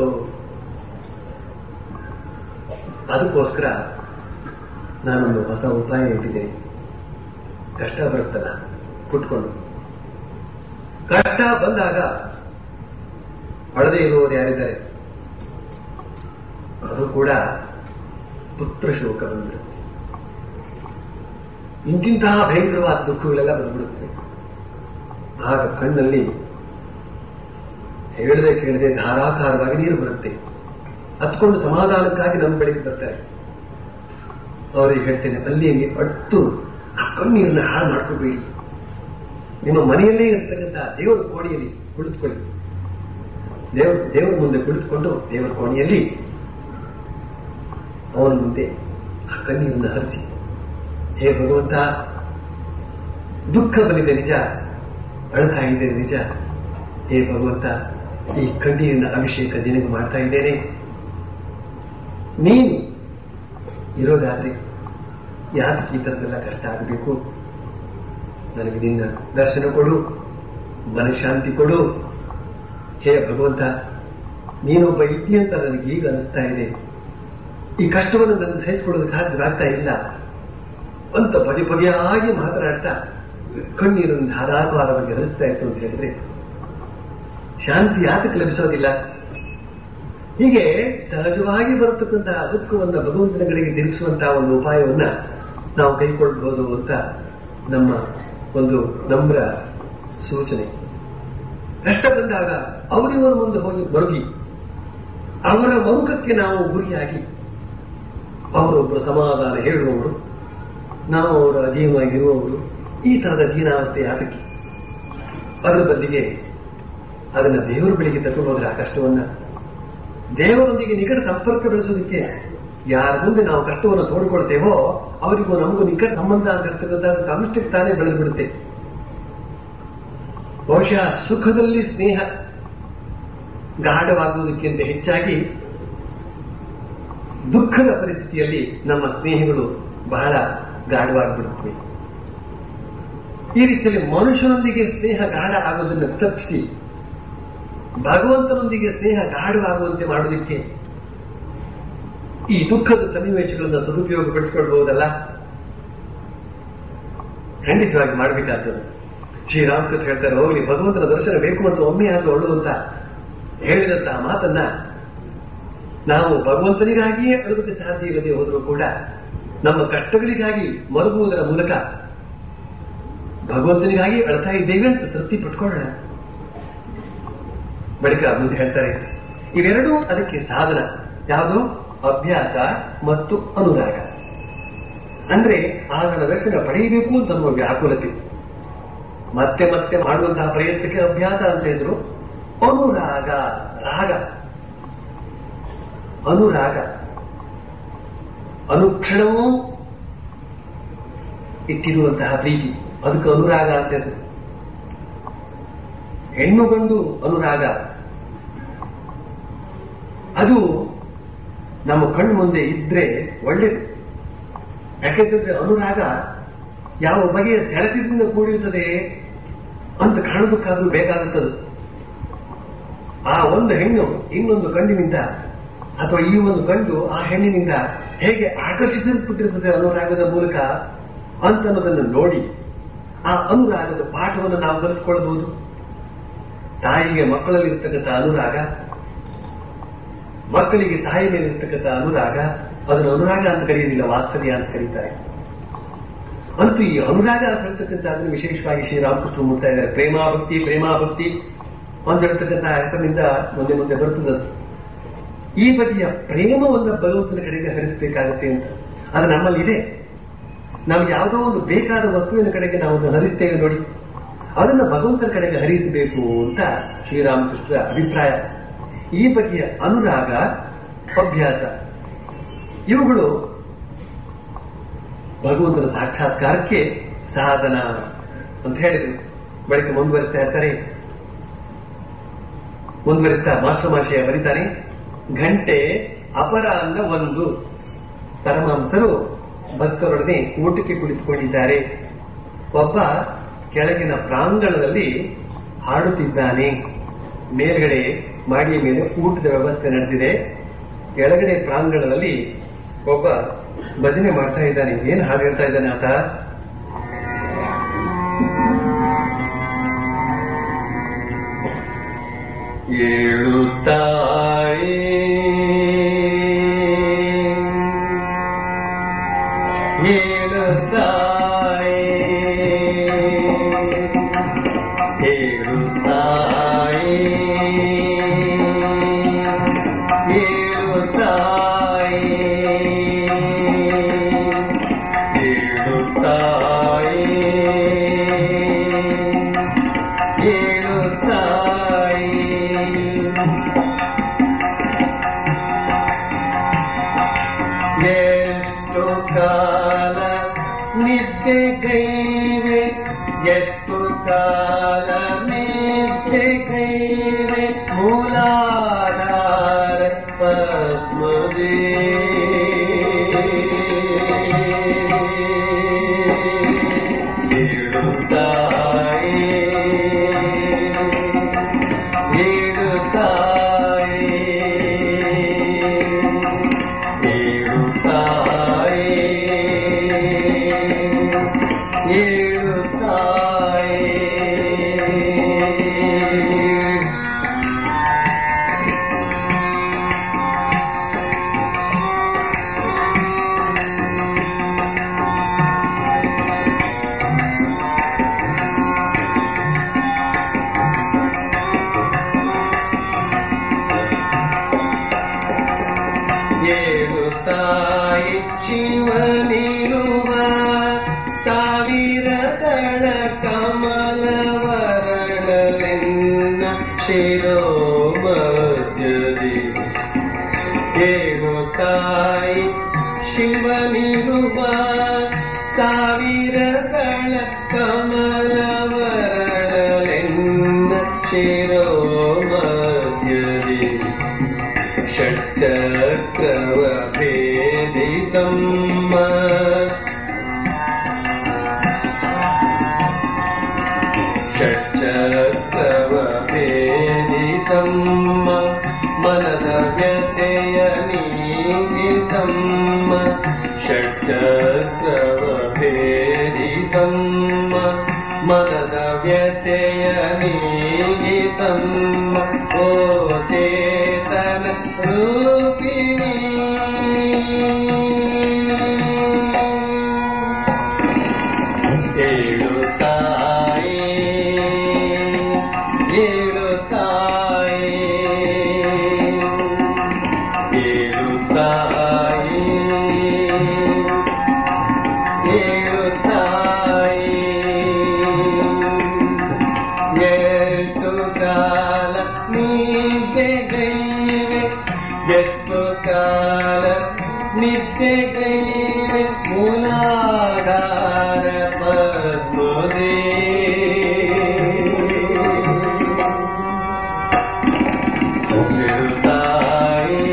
ಅದಕ್ಕೋಸ್ಕರ ನಾನೊಂದು ಹೊಸ ಉಪಾಯ ಇಟ್ಟಿದ್ದೇನೆ ಕಷ್ಟ ಬರುತ್ತಲ್ಲ ಕುಟ್ಕೊಂಡು ಕಷ್ಟ ಬಂದಾಗ ಅಳದೇ ಇರುವವರು ಯಾರಿದ್ದಾರೆ ಅದು ಕೂಡ ಪುತ್ರ ಶೋಕ ಬಂದರು ಇಂತಿಂತಹ ಭಯಂಕರವಾದ ದುಃಖಗಳೆಲ್ಲ ಬಂದ್ಬಿಡುತ್ತೆ ಆಗ ಕಣ್ಣಲ್ಲಿ ಹೇಳದೆ ಕೇಳದೆ ಧಾರಾಕಾರವಾಗಿ ನೀರು ಬರುತ್ತೆ ಹತ್ಕೊಂಡು ಸಮಾಧಾನಕ್ಕಾಗಿ ನಮ್ಮ ಬಳಿಗೆ ಬರ್ತಾರೆ ಅವರಿಗೆ ಹೇಳ್ತೇನೆ ಅಲ್ಲಿ ಅಟ್ಟು ಆ ಕಣ್ಣೀರನ್ನ ಹಾಳು ಮಾಡ್ಕೋಬೇಡಿ ನಿಮ್ಮ ಮನೆಯಲ್ಲೇ ಇರ್ತಕ್ಕಂಥ ದೇವರ ಕೋಣೆಯಲ್ಲಿ ಕುಳಿತುಕೊಳ್ಳಿ ದೇವರ ದೇವರ ಮುಂದೆ ಕುಳಿತುಕೊಂಡು ದೇವರ ಕೋಣೆಯಲ್ಲಿ ಅವನ ಮುಂದೆ ಆ ಕಣ್ಣೀರನ್ನು ಹರಿಸಿ ಹೇ ಭಗವಂತ ದುಃಖ ಬಂದಿದೆ ನಿಜ ಅಳ್ತಾ ಇದೆ ನಿಜ ಹೇ ಭಗವಂತ ಈ ಕಣ್ಣೀರಿನ ಅಭಿಷೇಕ ನಿನಗೆ ಮಾಡ್ತಾ ಇದ್ದೇನೆ ನೀನು ಇರೋದಾದ್ರೆ ಯಾಕೆ ಈ ಥರದ್ದೆಲ್ಲ ಕಷ್ಟ ಆಗಬೇಕು ನನಗೆ ನಿನ್ನ ದರ್ಶನ ಕೊಡು ಮನಃಶಾಂತಿ ಕೊಡು ಹೇ ಭಗವಂತ ನೀನೊಬ್ಬ ಇದ್ದಿ ಅಂತ ನನಗೆ ಈಗ ಅನಿಸ್ತಾ ಇದೆ ಈ ಕಷ್ಟವನ್ನು ನನ್ನ ಸಹಿಸಿಕೊಳ್ಳಲು ಸಾಧ್ಯವಾಗ್ತಾ ಇಲ್ಲ ಅಂತ ಬಗೆ ಬಗೆಯಾಗಿ ಮಾತನಾಡ್ತಾ ಕಣ್ಣೀರನ್ನು ಧಾರಾಕಾರವಾಗಿ ಹರಿಸ್ತಾ ಇತ್ತು ಅಂತ ಹೇಳಿದ್ರೆ ಶಾಂತಿ ಯಾತಕ್ಕೆ ಲಭಿಸೋದಿಲ್ಲ ಹೀಗೆ ಸಹಜವಾಗಿ ಬರತಕ್ಕಂತಹ ದುಃಖವನ್ನ ಭಗವಂತನ ಕಡೆಗೆ ತಿರುಗಿಸುವಂತಹ ಒಂದು ಉಪಾಯವನ್ನ ನಾವು ಕೈಗೊಳ್ಳಬಹುದು ಅಂತ ನಮ್ಮ ಒಂದು ನಮ್ರ ಸೂಚನೆ ಕಷ್ಟ ಬಂದಾಗ ಅವರಿವರ ಮುಂದೆ ಹೋಗಿ ಮರುಗಿ ಅವರ ಮುಖಕ್ಕೆ ನಾವು ಗುರಿಯಾಗಿ ಅವರೊಬ್ಬರು ಸಮಾಧಾನ ಹೇಳುವವರು ನಾವು ಅವರ ಅಧೀನವಾಗಿರುವವರು ಈ ತರದ ದೀನಾವಸ್ಥೆ ಯಾತಕ್ಕೆ ಅದರ ಬದಲಿಗೆ ಅದನ್ನ ದೇವರ ಬಳಿಗೆ ತಗೊಂಡು ಹೋದ್ರೆ ಆ ಕಷ್ಟವನ್ನ ದೇವರೊಂದಿಗೆ ನಿಕಟ ಸಂಪರ್ಕ ಬೆಳೆಸೋದಕ್ಕೆ ಯಾರ ಮುಂದೆ ನಾವು ಕಷ್ಟವನ್ನು ತೋಡಿಕೊಳ್ತೇವೋ ಅವರಿಗೂ ನಮಗೂ ನಿಕಟ ಸಂಬಂಧ ಆಗಿರ್ತಕ್ಕಂಥ ತಮ್ಮಷ್ಟಕ್ಕೆ ತಾನೇ ಬೆಳೆದು ಬಿಡುತ್ತೆ ಬಹುಶಃ ಸುಖದಲ್ಲಿ ಸ್ನೇಹ ಗಾಢವಾಗುವುದಕ್ಕಿಂತ ಹೆಚ್ಚಾಗಿ ದುಃಖದ ಪರಿಸ್ಥಿತಿಯಲ್ಲಿ ನಮ್ಮ ಸ್ನೇಹಗಳು ಬಹಳ ಗಾಢವಾಗಿಬಿಡುತ್ತವೆ ಈ ರೀತಿಯಲ್ಲಿ ಮನುಷ್ಯನೊಂದಿಗೆ ಸ್ನೇಹ ಗಾಢ ಆಗೋದನ್ನು ತಪ್ಪಿಸಿ ಭಗವಂತನೊಂದಿಗೆ ಸ್ನೇಹ ಗಾಢವಾಗುವಂತೆ ಮಾಡುವುದಕ್ಕೆ ಈ ದುಃಖದ ಸನ್ನಿವೇಶಗಳನ್ನು ಸದುಪಯೋಗಪಡಿಸಿಕೊಳ್ಬಹುದಲ್ಲ ಖಂಡಿತವಾಗಿ ಮಾಡಬೇಕಾಗ್ತದೆ ಶ್ರೀರಾಮಕೃಷ್ಣ ಹೇಳ್ತಾರೆ ಹೋಗ್ಲಿ ಭಗವಂತನ ದರ್ಶನ ಬೇಕು ಅಂತ ಒಮ್ಮೆ ಆದ್ರೂ ಒಳ್ಳುವಂತ ಹೇಳಿದಂತಹ ಮಾತನ್ನ ನಾವು ಭಗವಂತನಿಗಾಗಿಯೇ ಅಳುವುದಕ್ಕೆ ಸಾಧ್ಯ ಇಲ್ಲದೆ ಹೋದರೂ ಕೂಡ ನಮ್ಮ ಕಷ್ಟಗಳಿಗಾಗಿ ಮರುಗುವುದರ ಮೂಲಕ ಭಗವಂತನಿಗಾಗಿ ಅಳ್ತಾ ಇದ್ದೇವೆ ಅಂತ ತೃಪ್ತಿ ಪಟ್ಕೊಳ್ಳೋಣ ಬಳಿಕ ಮುಂದೆ ಹೇಳ್ತಾರೆ ಇವೆರಡೂ ಅದಕ್ಕೆ ಸಾಧನ ಯಾವುದು ಅಭ್ಯಾಸ ಮತ್ತು ಅನುರಾಗ ಅಂದ್ರೆ ಆತನ ದರ್ಶನ ಪಡೆಯಬೇಕು ಅಂತ ನಮ್ಮ ವ್ಯಾಕುಲತೆ ಮತ್ತೆ ಮತ್ತೆ ಮಾಡುವಂತಹ ಪ್ರಯತ್ನಕ್ಕೆ ಅಭ್ಯಾಸ ಅಂತ ಹೇಳಿದ್ರು ಅನುರಾಗ ರಾಗ ಅನುರಾಗ ಅನುಕ್ಷಣವೂ ಇಟ್ಟಿರುವಂತಹ ಪ್ರೀತಿ ಅದಕ್ಕೆ ಅನುರಾಗ ಅಂತ ಹೆಸರು ಹೆಣ್ಣು ಗಂಡು ಅನುರಾಗ ಅದು ನಮ್ಮ ಕಣ್ಣು ಮುಂದೆ ಇದ್ರೆ ಒಳ್ಳೇದು ಯಾಕೆಂತಂದ್ರೆ ಅನುರಾಗ ಯಾವ ಬಗೆಯ ಸೆಳೆತದಿಂದ ಕೂಡಿರುತ್ತದೆ ಅಂತ ಕಾಣೋದಕ್ಕಾದ್ರೂ ಬೇಕಾಗುತ್ತದೆ ಆ ಒಂದು ಹೆಣ್ಣು ಇನ್ನೊಂದು ಗಂಡಿನಿಂದ ಅಥವಾ ಈ ಒಂದು ಗಂಡು ಆ ಹೆಣ್ಣಿನಿಂದ ಹೇಗೆ ಆಕರ್ಷಿಸಲ್ಪಟ್ಟಿರುತ್ತದೆ ಅನುರಾಗದ ಮೂಲಕ ಅಂತ ಅನ್ನೋದನ್ನು ನೋಡಿ ಆ ಅನುರಾಗದ ಪಾಠವನ್ನು ನಾವು ಕಲಿತುಕೊಳ್ಳಬಹುದು ತಾಯಿಗೆ ಮಕ್ಕಳಲ್ಲಿ ಇರ್ತಕ್ಕಂಥ ಅನುರಾಗ ಮಕ್ಕಳಿಗೆ ತಾಯಿ ಮೇಲೆ ಇರ್ತಕ್ಕಂಥ ಅನುರಾಗ ಅದನ್ನು ಅನುರಾಗ ಅಂತ ಕರೆಯೋದಿಲ್ಲ ವಾತ್ಸಲ್ಯ ಅಂತ ಕರೀತಾರೆ ಅಂತೂ ಈ ಅನುರಾಗ ಅಂತ ಹೇಳ್ತಕ್ಕಂಥ ಅದನ್ನು ವಿಶೇಷವಾಗಿ ಶ್ರೀರಾಮಕೃಷ್ಣ ಮುಟ್ತಾ ಇದ್ದಾರೆ ಪ್ರೇಮಾಭಕ್ತಿ ಪ್ರೇಮಾಭಕ್ತಿ ಅಂತ ಹೇಳ್ತಕ್ಕಂಥ ಹೆಸರಿನಿಂದ ಮುಂದೆ ಮುಂದೆ ಬರ್ತದೆ ಈ ಬಗೆಯ ಪ್ರೇಮವನ್ನು ಭಗವಂತನ ಕಡೆಗೆ ಹರಿಸಬೇಕಾಗುತ್ತೆ ಅಂತ ಅದು ನಮ್ಮಲ್ಲಿ ಇದೆ ನಾವು ಯಾವುದೋ ಒಂದು ಬೇಕಾದ ವಸ್ತುವಿನ ಕಡೆಗೆ ನಾವು ಅದನ್ನು ಹರಿಸ್ತೇವೆ ನೋಡಿ ಅದನ್ನ ಭಗವಂತನ ಕಡೆಗೆ ಹರಿಸಬೇಕು ಅಂತ ಶ್ರೀರಾಮಕೃಷ್ಣ ಅಭಿಪ್ರಾಯ ಈ ಬಗೆಯ ಅನುರಾಗ ಅಭ್ಯಾಸ ಇವುಗಳು ಭಗವಂತನ ಸಾಕ್ಷಾತ್ಕಾರಕ್ಕೆ ಸಾಧನ ಅಂತ ಹೇಳಿದ್ರು ಬಳಿಕ ಮುಂದುವರಿಸ್ತಾ ಇರ್ತಾರೆ ಮುಂದುವರಿಸ್ತಾ ಮಾಸ್ಟರ್ ಮಾಶಯ ಬರೀತಾರೆ ಗಂಟೆ ಅಪರಾಹ್ನ ಒಂದು ಪರಮಹಂಸರು ಭಕ್ತರೊಡನೆ ಊಟಕ್ಕೆ ಕುಳಿತುಕೊಂಡಿದ್ದಾರೆ ಒಬ್ಬ ಕೆಳಗಿನ ಪ್ರಾಂಗಣದಲ್ಲಿ ಹಾಡುತ್ತಿದ್ದಾನೆ ಮೇಲ್ಗಡೆ ಮಾಡಿಯ ಮೇಲೆ ಊಟದ ವ್ಯವಸ್ಥೆ ನಡೆದಿದೆ ಕೆಳಗಡೆ ಪ್ರಾಂಗಣದಲ್ಲಿ ಒಬ್ಬ ಭಜನೆ ಮಾಡ್ತಾ ಇದ್ದಾನೆ ಏನ್ ಹಾಡು ಹೇಳ್ತಾ ಇದ್ದಾನೆ ಆತ ಏಳುತ್ತಾಳೆ ಹೇಳುತ್ತಾಳೆ ಹೇಳುತ್ತಾಳೆ ಹೇಳುತ್ತಾಳೆ ನಿದ್ದೆಗೈವೆ ಎಷ್ಟು ಕಾಲ ನಿದ್ದೆಗೈವೆ ಮೂಲಾಧಾರ ಪದ್ಮದೇ ತಾಯಿ ಶಿವನಿರುವ ಸಾವಿರ ದಳ ಕಮಲವರಳೆನ್ನ ಶಿರೋಮಧ್ಯದಿ ಏಳು ತಾಯಿ ಶಿವನಿರುವ ಸಾವಿರ ದಳ ಕಮಲವರಳೆನ್ನ ಶಿರೋಮಧ್ಯದಿ षट्चक्रव भेदि सम्म षट्चक्रव भेदि सम्म मनद व्यत्यय नीति सम्म षट्चक्रव भेदि सम्म मनद व्यत्यय नीति सम्म ओ चेतन ರೂಪಿಣಿ ಏಳು ತಾಯಿ ಏಳು ತಾಯಿ ಏಳು ತಾಯಿ ಏಳು ತಾಯಿ ಎಷ್ಟು ಕಾಲ ನಿದ್ದೆಗೈವೆ ಎಷ್ಟು ಕಾಲ ನಿದ್ದೆಗೈವೆ ಮೂಲಾಧಾರ ಪದ್ಮದೇ ಏಳು ತಾಯಿ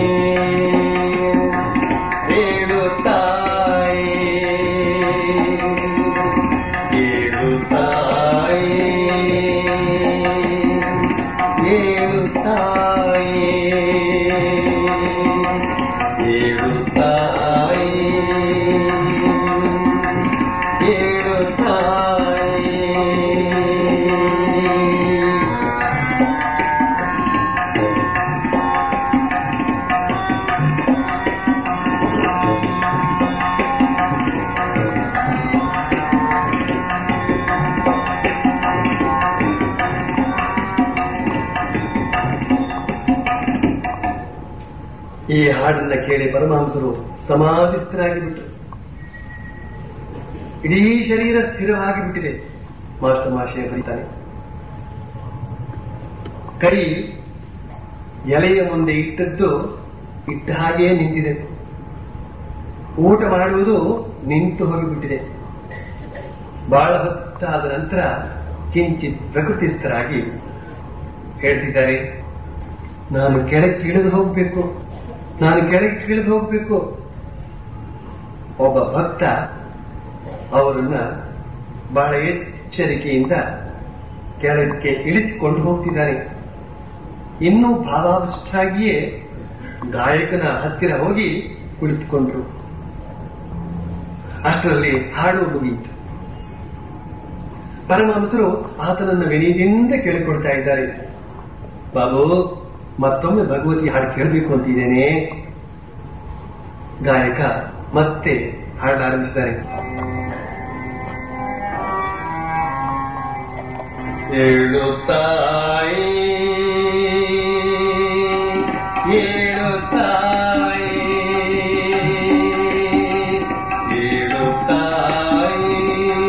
ಏಳು ತಾಯಿ ಏಳು ತಾಯಿ ಏಳು ತಾಯಿ ಏಳು ತಾಯಿ ಏಳು ತಾಯಿ ಈ ಹಾಡನ್ನ ಕೇಳಿ ಪರಮಹಂಸರು ಸಮಾಧಿಸ್ಥರಾಗಿ ಬಿಟ್ಟರು ಇಡೀ ಶರೀರ ಸ್ಥಿರವಾಗಿ ಬಿಟ್ಟಿದೆ ಮಾಸ್ಟರ್ ಮಾಶಯ ಬರೀತಾನೆ ಕೈ ಎಲೆಯ ಮುಂದೆ ಇಟ್ಟದ್ದು ಇಟ್ಟ ಹಾಗೆಯೇ ನಿಂತಿದೆ ಊಟ ಮಾಡುವುದು ನಿಂತು ಹೋಗಿಬಿಟ್ಟಿದೆ ಬಹಳ ಹೊತ್ತಾದ ನಂತರ ಕಿಂಚಿತ್ ಪ್ರಕೃತಿಸ್ಥರಾಗಿ ಹೇಳ್ತಿದ್ದಾರೆ ನಾನು ಕೆಳಗೆ ಇಳಿದು ಹೋಗ್ಬೇಕು ನಾನು ಕೆಳಗೆ ಇಳಿದು ಹೋಗ್ಬೇಕು ಒಬ್ಬ ಭಕ್ತ ಅವರನ್ನ ಬಹಳ ಎಚ್ಚರಿಕೆಯಿಂದ ಕೆಳಕ್ಕೆ ಇಳಿಸಿಕೊಂಡು ಹೋಗ್ತಿದ್ದಾನೆ ಇನ್ನೂ ಭಾವಾವಿಷ್ಠರಾಗಿಯೇ ಗಾಯಕನ ಹತ್ತಿರ ಹೋಗಿ ಕುಳಿತುಕೊಂಡ್ರು ಅಷ್ಟರಲ್ಲಿ ಹಾಡು ಮುಗಿಯಿತು ಪರಮಹಂಸರು ಆತನನ್ನು ವಿನಯದಿಂದ ಕೇಳಿಕೊಡ್ತಾ ಇದ್ದಾರೆ ಬಾಬು ಮತ್ತೊಮ್ಮೆ ಭಗವತಿ ಹಾಡು ಕೇಳಬೇಕು ಅಂತಿದ್ದೇನೆ ಗಾಯಕ ಮತ್ತೆ ಹಾಡಲಾರಂಭಿಸಿದ್ದಾರೆ ಏಳು ತಾಯಿ ಏಳು ತಾಯಿ ಏಳು ತಾಯಿ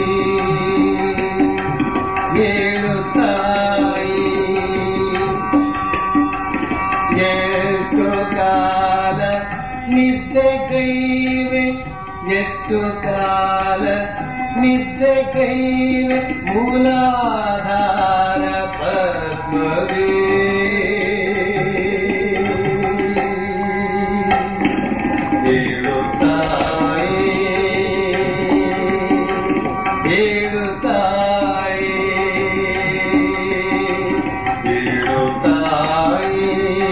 ಏಳು ತಾಯಿ ಎಷ್ಟು ಕಾಲ ನಿದ್ದೆಗೈವೆ ಎಷ್ಟು ಕಾಲ ನಿದ್ದೆ ಕೈವೆ ಮೂಲಾಧಾರ ಪದ್ಮವೇ ಹೇಳುತ್ತಾಯೇ ಹೇಳುತ್ತಾಯೇ ಹೇಳುತ್ತಾಯೇ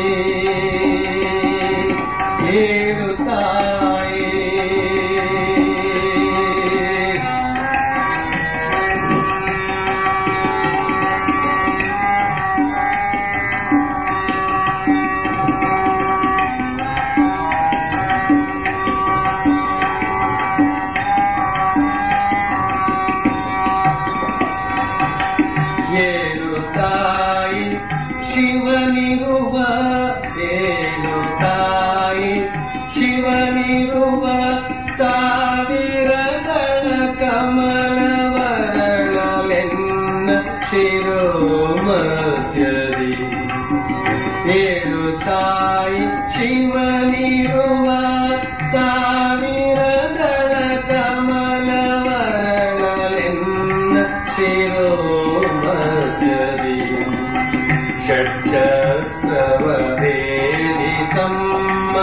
ಹೇಳುತ್ತಾಯೇ ಏಳು ತಾಯಿ ಶಿವನಿರುವ ಏಳು ತಾಯಿ ಶಿವನಿರುವ ಸಾವಿರಗಳ ಕಮಲವರಳೆನ್ನ ಶಿರೋಮಧ್ಯದಿ ಏಳು ತಾಯಿ ಶಿವನಿರುವ ಸಾವಿರಗಳ ಕಮಲವರಳೆನ್ನ ಶಿರೋಮಧ್ಯದಿ ಷಟ್ಚಕ್ರವಧೇರಿ ಸಮ್ಮ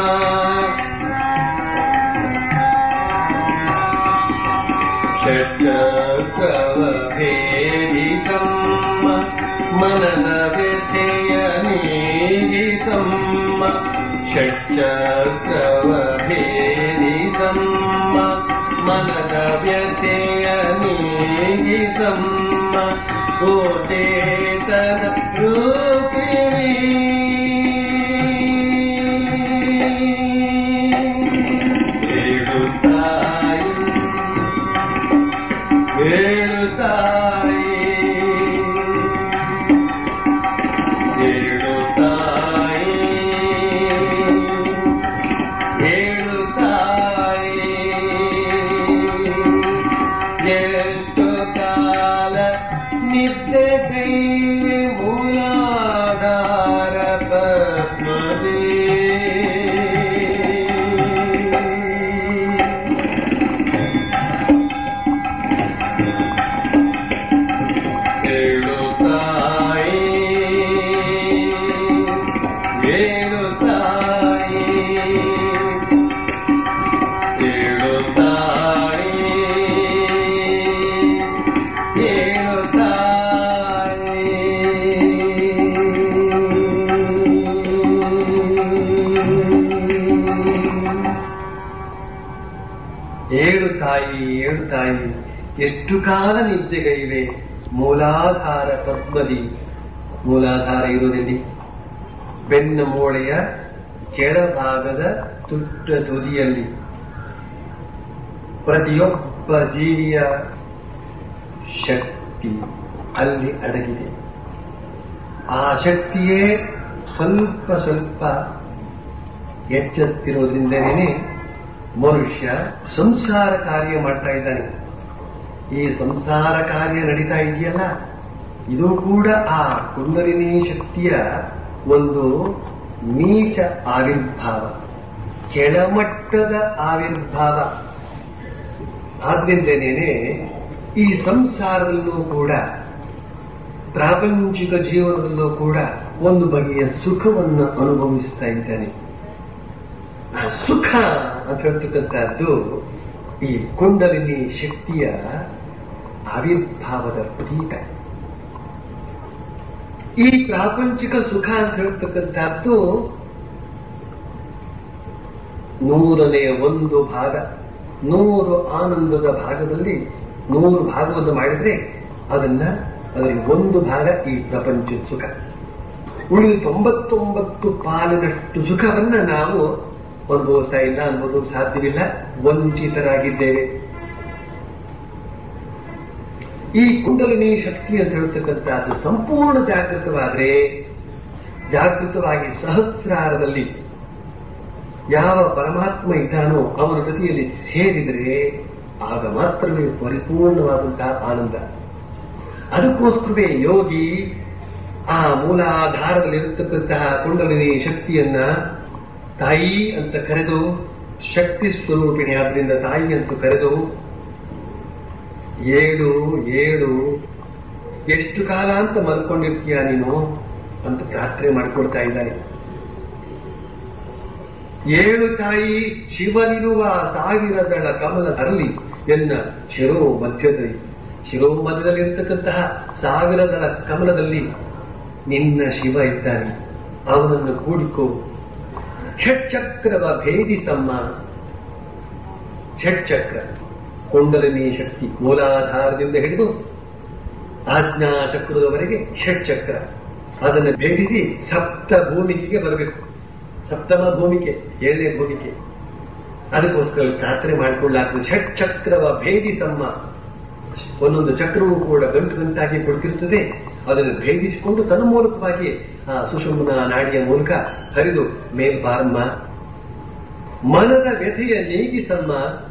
ಷಟ್ಚಕ್ರವಧೇರಿ ಸಮ್ಮ ಮನನ ವ್ಯಥೆಯ ನೀಗಿ ಸಮ್ಮ ಷಟ್ಚಕ್ರವಧೇರಿ ಸಮ್ಮ ಮನದ ವ್ಯಥೆಯ ನೀಗಿ ಸಮ್ಮ ಓ ಚೇತನ ರೂಪಿಣಿ ಹೇಳುತ್ತಾಯಿ ಹೇಳುತ್ತಾಯಿ ಹೇಳುತ್ತಾಯಿ ಹೇಳುತ್ತಾಯಿ ಎಷ್ಟು ಕಾಲ ನಿದ್ದೆ ಕೈವೆ ಮೂಲಾಧಾರ ಪದ್ಮದೇ ಹೇಳುತ್ತಾಯಿ ಹೇಳುತ್ತಾಯಿ ಹೇಳುತ್ತಾಯಿ ಹೇಳುತ್ತಾಯಿ ಏಳು ತಾಯಿ ಏಳು ತಾಯಿ ಎಷ್ಟು ಕಾಲ ನಿದ್ದೆಗೈವೆ ಮೂಲಾಧಾರ ಪದ್ಮದಿ ಮೂಲಾಧಾರ ಇರುವುದೆಲ್ಲಿ ಬೆನ್ನ ಮೂಳೆಯ ಕೆಳಭಾಗದ ತುಟ್ಟ ತುದಿಯಲ್ಲಿ ಪ್ರತಿಯೊಬ್ಬ ಜೀವಿಯ ಶಕ್ತಿ ಅಲ್ಲಿ ಅಡಗಿದೆ ಆ ಶಕ್ತಿಯೇ ಸ್ವಲ್ಪ ಸ್ವಲ್ಪ ಎಚ್ಚೆತ್ತಿರೋದ್ರಿಂದನೇ ಮನುಷ್ಯ ಸಂಸಾರ ಕಾರ್ಯ ಮಾಡ್ತಾ ಇದ್ದಾನೆ ಈ ಸಂಸಾರ ಕಾರ್ಯ ನಡೀತಾ ಇದೆಯಲ್ಲ ಇದು ಕೂಡ ಆ ಕುಂಡಲಿನಿ ಶಕ್ತಿಯ ಒಂದು ನೀಚ ಆವಿರ್ಭಾವ ಕೆಳಮಟ್ಟದ ಆವಿರ್ಭಾವ ಆದ್ರಿಂದನೇನೆ ಈ ಸಂಸಾರದಲ್ಲೂ ಕೂಡ ಪ್ರಾಪಂಚಿಕ ಜೀವನದಲ್ಲೂ ಕೂಡ ಒಂದು ಬಗೆಯ ಸುಖವನ್ನು ಅನುಭವಿಸ್ತಾ ಇದ್ದಾನೆ ಆ ಸುಖ ಅಂತ ಹೇಳ್ತಕ್ಕಂಥದ್ದು ಈ ಕುಂಡಲಿನಿ ಶಕ್ತಿಯ ಆವಿರ್ಭಾವದ ಪ್ರತೀಕ ಈ ಪ್ರಾಪಂಚಿಕ ಸುಖ ಅಂತ ಹೇಳ್ತಕ್ಕಂಥದ್ದು ನೂರನೆಯ ಒಂದು ಭಾಗ ನೂರು ಆನಂದದ ಭಾಗದಲ್ಲಿ ನೂರು ಭಾಗವನ್ನು ಮಾಡಿದ್ರೆ ಅದನ್ನ ಅದರಲ್ಲಿ ಒಂದು ಭಾಗ ಈ ಪ್ರಪಂಚದ ಸುಖ ಉಳಿದ ತೊಂಬತ್ತೊಂಬತ್ತು ಪಾಲಿನಷ್ಟು ಸುಖವನ್ನ ನಾವು ಅನುಭವಿಸ್ತಾ ಇಲ್ಲ ಅನುಭವಿಸಲು ಸಾಧ್ಯವಿಲ್ಲ ವಂಚಿತರಾಗಿದ್ದೇವೆ ಈ ಕುಂಡಲಿನಿ ಶಕ್ತಿ ಅಂತ ಹೇಳ್ತಕ್ಕಂಥದ್ದು ಸಂಪೂರ್ಣ ಜಾಗೃತವಾದ್ರೆ ಜಾಗೃತವಾಗಿ ಸಹಸ್ರಾರದಲ್ಲಿ ಯಾವ ಪರಮಾತ್ಮ ಇದ್ದಾನೋ ಅವನ ಜೊತೆಯಲ್ಲಿ ಸೇರಿದರೆ ಆಗ ಮಾತ್ರವೇ ಪರಿಪೂರ್ಣವಾದಂತಹ ಆನಂದ ಅದಕ್ಕೋಸ್ಕರವೇ ಯೋಗಿ ಆ ಮೂಲಾಧಾರದಲ್ಲಿರತಕ್ಕಂತಹ ಕುಂಡಲಿನಿ ಶಕ್ತಿಯನ್ನ ತಾಯಿ ಅಂತ ಕರೆದು ಶಕ್ತಿ ಸ್ವರೂಪಿಣಿ ಆದ್ರಿಂದ ತಾಯಿ ಅಂತೂ ಕರೆದು ಏಳು ಏಳು ಎಷ್ಟು ಕಾಲ ಅಂತ ಮಲ್ಕೊಂಡಿರ್ತೀಯ ನೀನು ಅಂತ ಪ್ರಾರ್ಥನೆ ಮಾಡ್ಕೊಳ್ತಾ ಇದ್ದಾನೆ ಏಳು ತಾಯಿ ಶಿವನಿರುವ ಸಾವಿರದಳ ಕಮಲ ಅರಳಿ ಎನ್ನ ಶಿರೋ ಮಧ್ಯದಲ್ಲಿ ಶಿರೋ ಮಧ್ಯದಲ್ಲಿರ್ತಕ್ಕಂತಹ ಸಾವಿರದಳ ಕಮಲದಲ್ಲಿ ನಿನ್ನ ಶಿವ ಇದ್ದಾನೆ ಅವನನ್ನು ಕೂಡಿಕೋ ಷಟ್ಚಕ್ರವ ಭೇದಿಸಮ್ಮ ಷಟ್ಚಕ್ರ ಕೊಂಡಲನಿ ಶಕ್ತಿ ಮೂಲಾಧಾರದಿಂದ ಹಿಡಿದು ಆಜ್ಞಾ ಚಕ್ರದವರೆಗೆ ಷಟ್ಚಕ್ರ ಅದನ್ನು ಭೇದಿಸಿ ಸಪ್ತ ಭೂಮಿಕೆಗೆ ಬರಬೇಕು ಸಪ್ತಮ ಭೂಮಿಕೆ ಏಳನೇ ಭೂಮಿಕೆ ಅದಕ್ಕೋಸ್ಕರ ಪ್ರಾರ್ಥನೆ ಮಾಡಿಕೊಳ್ಳಾಗ್ತದೆ ಷಟ್ಚಕ್ರವ ಭೇದಿಸಮ್ಮ ಒಂದೊಂದು ಚಕ್ರವೂ ಕೂಡ ಗಂಟು ಗಂಟಾಗಿ ಕೊಡ್ತಿರುತ್ತದೆ ಅದನ್ನು ಭೇದಿಸಿಕೊಂಡು ತನ್ನ ಮೂಲಕವಾಗಿ ಆ ಸುಷುಮ್ನ ನಾಡಿಯ ಮೂಲಕ ಹರಿದು ಮೇಲ್ಬಾರಮ್ಮ ಮನದ ವ್ಯಥೆಯ ನೀಗಿಸಮ್ಮ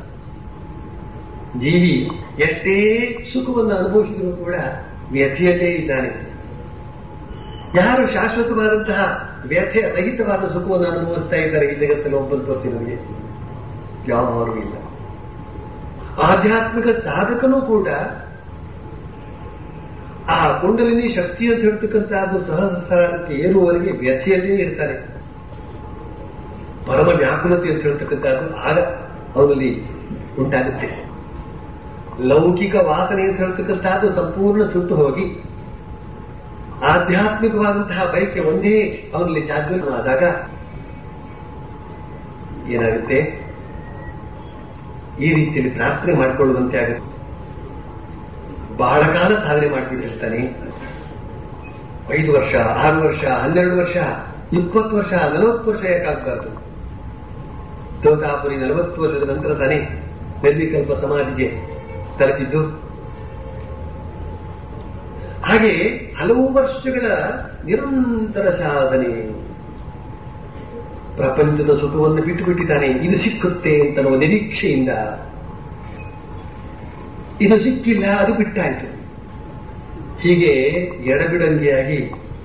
ಜೀವಿ ಎಷ್ಟೇ ಸುಖವನ್ನು ಅನುಭವಿಸಿದರೂ ಕೂಡ ವ್ಯಥೆಯತೆ ಇದ್ದಾನೆ ಯಾರು ಶಾಶ್ವತವಾದಂತಹ ವ್ಯಥೆಯ ರಹಿತವಾದ ಸುಖವನ್ನು ಅನುಭವಿಸ್ತಾ ಇದ್ದಾರೆ ಈ ಜಗತ್ತಲ್ಲಿ ಒಬ್ಬರು ತೋರಿಸಿ ನಮಗೆ ಯಾರೂ ಇಲ್ಲ ಆಧ್ಯಾತ್ಮಿಕ ಸಾಧಕನೂ ಕೂಡ ಆ ಕುಂಡಲಿನಿ ಶಕ್ತಿ ಅಂತ ಹೇಳ್ತಕ್ಕಂಥದ್ದು ಸಹಸ್ರಾರಕ್ಕೆ ಏರುವವರೆಗೆ ವ್ಯಥೆಯಲ್ಲೇ ಇರ್ತಾನೆ ಪರಮ ವ್ಯಾಕುಲತೆ ಅಂತ ಹೇಳ್ತಕ್ಕಂಥದ್ದು ಆಗ ಅವನಲ್ಲಿ ಉಂಟಾಗುತ್ತೆ ಲೌಕಿಕ ವಾಸನೆ ಅಂತ ಹೇಳ್ತಕ್ಕಂಥದ್ದು ಸಂಪೂರ್ಣ ಸುಟ್ಟು ಹೋಗಿ ಆಧ್ಯಾತ್ಮಿಕವಾದಂತಹ ಬಯಕೆ ಒಂದೇ ಅವನಲ್ಲಿ ಜಾಗೃತವಾದಾಗ ಏನಾಗುತ್ತೆ ಈ ರೀತಿಯಲ್ಲಿ ಪ್ರಾರ್ಥನೆ ಮಾಡಿಕೊಳ್ಳುವಂತೆ ಆಗುತ್ತೆ ಬಹಳ ಕಾಲ ಸಾಧನೆ ಮಾಡಿಬಿಟ್ಟಿರ್ತಾನೆ ಐದು ವರ್ಷ ಆರು ವರ್ಷ ಹನ್ನೆರಡು ವರ್ಷ ಇಪ್ಪತ್ತು ವರ್ಷ ನಲವತ್ತು ವರ್ಷ ಯಾಕಾಗಬಾರ್ದು ತೋತಾಪುರಿ ನಲವತ್ತು ವರ್ಷದ ನಂತರ ತಾನೇ ನಿರ್ವಿಕಲ್ಪ ಸಮಾಧಿಗೆ ತಲುಪಿದ್ದು ಹಾಗೆ ಹಲವು ವರ್ಷಗಳ ನಿರಂತರ ಸಾಧನೆ ಪ್ರಪಂಚದ ಸುಖವನ್ನು ಬಿಟ್ಟು ಬಿಟ್ಟಿದ್ದಾನೆ ಇದು ಸಿಕ್ಕುತ್ತೆ ಅಂತ ಅನ್ನುವ ನಿರೀಕ್ಷೆಯಿಂದ ಇದು ಸಿಕ್ಕಿಲ್ಲ ಅದು ಬಿಟ್ಟಾಯ್ತು ಹೀಗೆ ಎಡಬಿಡಂಗಿಯಾಗಿ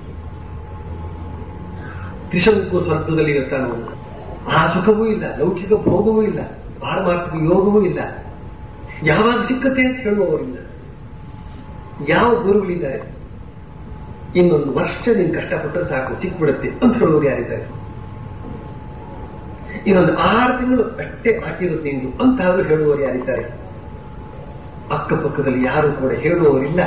ತ್ರಿಶಂಕು ಸ್ವರ್ಗದಲ್ಲಿ ಇರ್ತಾನೋ ಆ ಸುಖವೂ ಇಲ್ಲ ಲೌಕಿಕ ಭೋಗವೂ ಇಲ್ಲ ಪಾರಮಾರ್ಥಿಕ ಯೋಗವೂ ಇಲ್ಲ ಯಾವಾಗ ಸಿಕ್ಕತ್ತೆ ಅಂತ ಹೇಳುವವರಿಲ್ಲ ಯಾವ ಗುರುಗಳಿದ್ದಾರೆ ಇನ್ನೊಂದು ವರ್ಷ ನೀನು ಕಷ್ಟಪಟ್ಟರೆ ಸಾಕು ಸಿಕ್ಬಿಡುತ್ತೆ ಅಂತ ಹೇಳುವವರು ಯಾರಿದ್ದಾರೆ ಇನ್ನೊಂದು ಆರು ತಿಂಗಳು ಅಷ್ಟೇ ಹಾಕಿರುತ್ತೆ ನಿಂದು ಅಂತ ಆದ್ರೂ ಹೇಳುವವರು ಯಾರಿದ್ದಾರೆ ಅಕ್ಕಪಕ್ಕದಲ್ಲಿ ಯಾರು ಕೂಡ ಹೇಳುವವರಿಲ್ಲ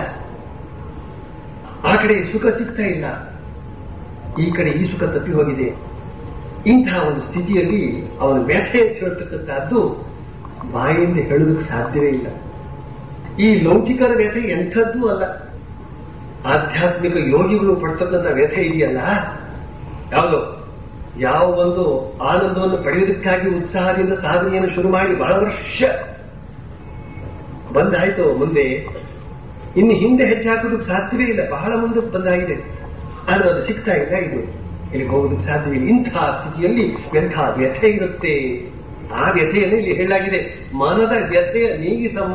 ಆ ಕಡೆ ಸುಖ ಸಿಗ್ತಾ ಇಲ್ಲ ಈ ಕಡೆ ಈ ಸುಖ ತಪ್ಪಿ ಹೋಗಿದೆ ಇಂತಹ ಒಂದು ಸ್ಥಿತಿಯಲ್ಲಿ ಅವನ ವ್ಯಥೆ ಹೇಳ್ತಕ್ಕಂಥದ್ದು ಬಾಯಿಂದ ಹೇಳೋದಕ್ಕೆ ಸಾಧ್ಯವೇ ಇಲ್ಲ ಈ ಲೌಕಿಕರ ವ್ಯಥೆ ಎಂಥದ್ದೂ ಅಲ್ಲ ಆಧ್ಯಾತ್ಮಿಕ ಯೋಗಿಗಳು ಪಡ್ತಕ್ಕಂಥ ವ್ಯಥೆ ಇದೆಯಲ್ಲ ಯಾವುದು ಯಾವ ಒಂದು ಆನಂದವನ್ನು ಪಡೆಯುವುದಕ್ಕಾಗಿ ಉತ್ಸಾಹದಿಂದ ಸಾಧನೆಯನ್ನು ಶುರು ಮಾಡಿ ಬಹಳ ವರ್ಷ ಬಂದಾಯ್ತು ಮುಂದೆ ಇನ್ನು ಹಿಂದೆ ಹೆಜ್ಜೆ ಹಾಕೋದಕ್ಕೆ ಸಾಧ್ಯವೇ ಇಲ್ಲ ಬಹಳ ಮುಂದಕ್ಕೆ ಬಂದಾಗಿದೆ ಆದ್ರೆ ಅದು ಸಿಗ್ತಾ ಇಲ್ಲ ಇದು ಇಲ್ಲಿ ಹೋಗೋದಕ್ಕೆ ಸಾಧ್ಯವಿಲ್ಲ ಇಂತಹ ಸ್ಥಿತಿಯಲ್ಲಿ ಎಂಥ ವ್ಯಥೆ ಇರುತ್ತೆ ಆ ವ್ಯಥೆಯನ್ನು ಇಲ್ಲಿ ಹೇಳಲಾಗಿದೆ ಮನದ ವ್ಯಥೆಯ ನೀಗಿಸಮ್ಮ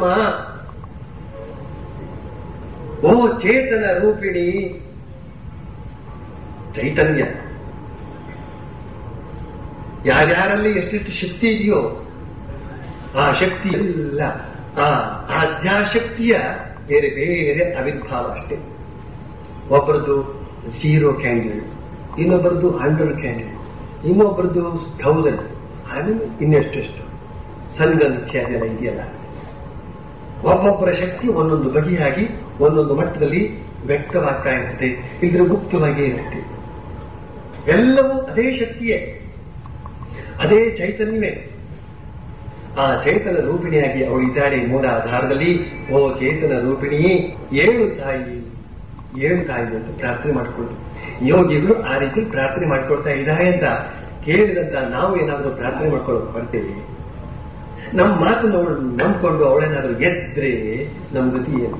ಓ ಚೇತನ ರೂಪಿಣಿ ಚೈತನ್ಯ ಯಾರ್ಯಾರಲ್ಲಿ ಎಷ್ಟೆಷ್ಟು ಶಕ್ತಿ ಇದೆಯೋ ಆ ಶಕ್ತಿ ಎಲ್ಲ ಆ ಆಧ್ಯಾಶಕ್ತಿಯ ಬೇರೆ ಬೇರೆ ಆವಿರ್ಭಾವ ಅಷ್ಟೇ ಒಬ್ಬರದ್ದು ಝೀರೋ ಕ್ಯಾಂಡಿಲ್ ಇನ್ನೊಬ್ಬರದ್ದು ಹಂಡ್ರೆಡ್ ಕ್ಯಾಂಡಿಲ್ ಇನ್ನೊಬ್ಬರದ್ದು ಥೌಸಂಡ್ ಆಮೇಲೆ ಇನ್ನೆಷ್ಟೆಷ್ಟು ಸನ್ಗನ್ ಇತ್ಯಾದಿ ಎಲ್ಲ ಇದೆಯಲ್ಲ ಒಬ್ಬೊಬ್ಬರ ಶಕ್ತಿ ಒಂದೊಂದು ಬಗೆಯಾಗಿ ಒಂದೊಂದು ಮಟ್ಟದಲ್ಲಿ ವ್ಯಕ್ತವಾಗ್ತಾ ಇರ್ತದೆ ಇದ್ರ ಗುಪ್ತವಾಗಿ ಇರುತ್ತೆ ಎಲ್ಲವೂ ಅದೇ ಶಕ್ತಿಯೇ ಅದೇ ಚೈತನ್ಯವೇ ಆ ಚೇತನ ರೂಪಿಣಿಯಾಗಿ ಅವಳು ಇದ್ದಾಳೆ ಮೂಲಾಧಾರದಲ್ಲಿ ಓ ಚೇತನ ರೂಪಿಣಿ ಏಳು ತಾಯಿ ಏಳು ತಾಯಿ ಅಂತ ಪ್ರಾರ್ಥನೆ ಮಾಡಿಕೊಂಡು ಯೋಗಿಗಳು ಆ ರೀತಿ ಪ್ರಾರ್ಥನೆ ಮಾಡ್ಕೊಳ್ತಾ ಇದ್ದಾರೆ ಅಂತ ಕೇಳಿದಂತ ನಾವು ಏನಾದರೂ ಪ್ರಾರ್ಥನೆ ಮಾಡ್ಕೊಳ್ಳೋಕೆ ಬರ್ತೇವೆ ನಮ್ಮ ಮಾತನ್ನು ಅವಳು ನಂಬ್ಕೊಂಡು ಅವಳೇನಾದ್ರೂ ಎದ್ರೆ ನಮ್ ಗತಿ ಏನು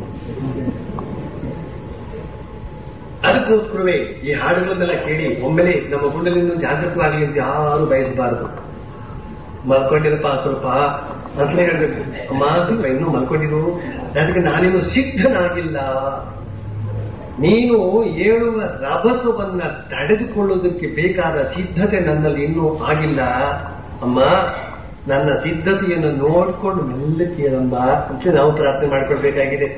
ಅದಕ್ಕೋಸ್ಕರವೇ ಈ ಹಾಡುಗಳನ್ನೆಲ್ಲ ಕೇಳಿ ಒಮ್ಮೆಲೆ ನಮ್ಮ ಗುಂಡಲಿಂದ ಜಾಗೃತವಾಗಲಿ ಅಂತ ಯಾರು ಬಯಸಬಾರದು ಮಲ್ಕೊಂಡಿರಪ್ಪ ಸ್ವಲ್ಪ ಮೊದಲೇ ಹೇಳ್ಬೇಕು ಅಮ್ಮ ಸ್ವಲ್ಪ ಇನ್ನೂ ಮಲ್ಕೊಂಡಿರು ಅದಕ್ಕೆ ನಾನಿನ್ನು ಸಿದ್ಧನಾಗಿಲ್ಲ ನೀನು ಏಳುವ ರಭಸವನ್ನ ತಡೆದುಕೊಳ್ಳುವುದಕ್ಕೆ ಬೇಕಾದ ಸಿದ್ಧತೆ ನನ್ನಲ್ಲಿ ಇನ್ನೂ ಆಗಿಲ್ಲ ಅಮ್ಮ ನನ್ನ ಸಿದ್ಧತೆಯನ್ನು ನೋಡ್ಕೊಂಡು ಮೆಲ್ಲಕ್ಕೆ ಹೇಳಂಬ ಅಂತ ನಾವು ಪ್ರಾರ್ಥನೆ ಮಾಡ್ಕೊಳ್ಬೇಕಾಗಿದೆ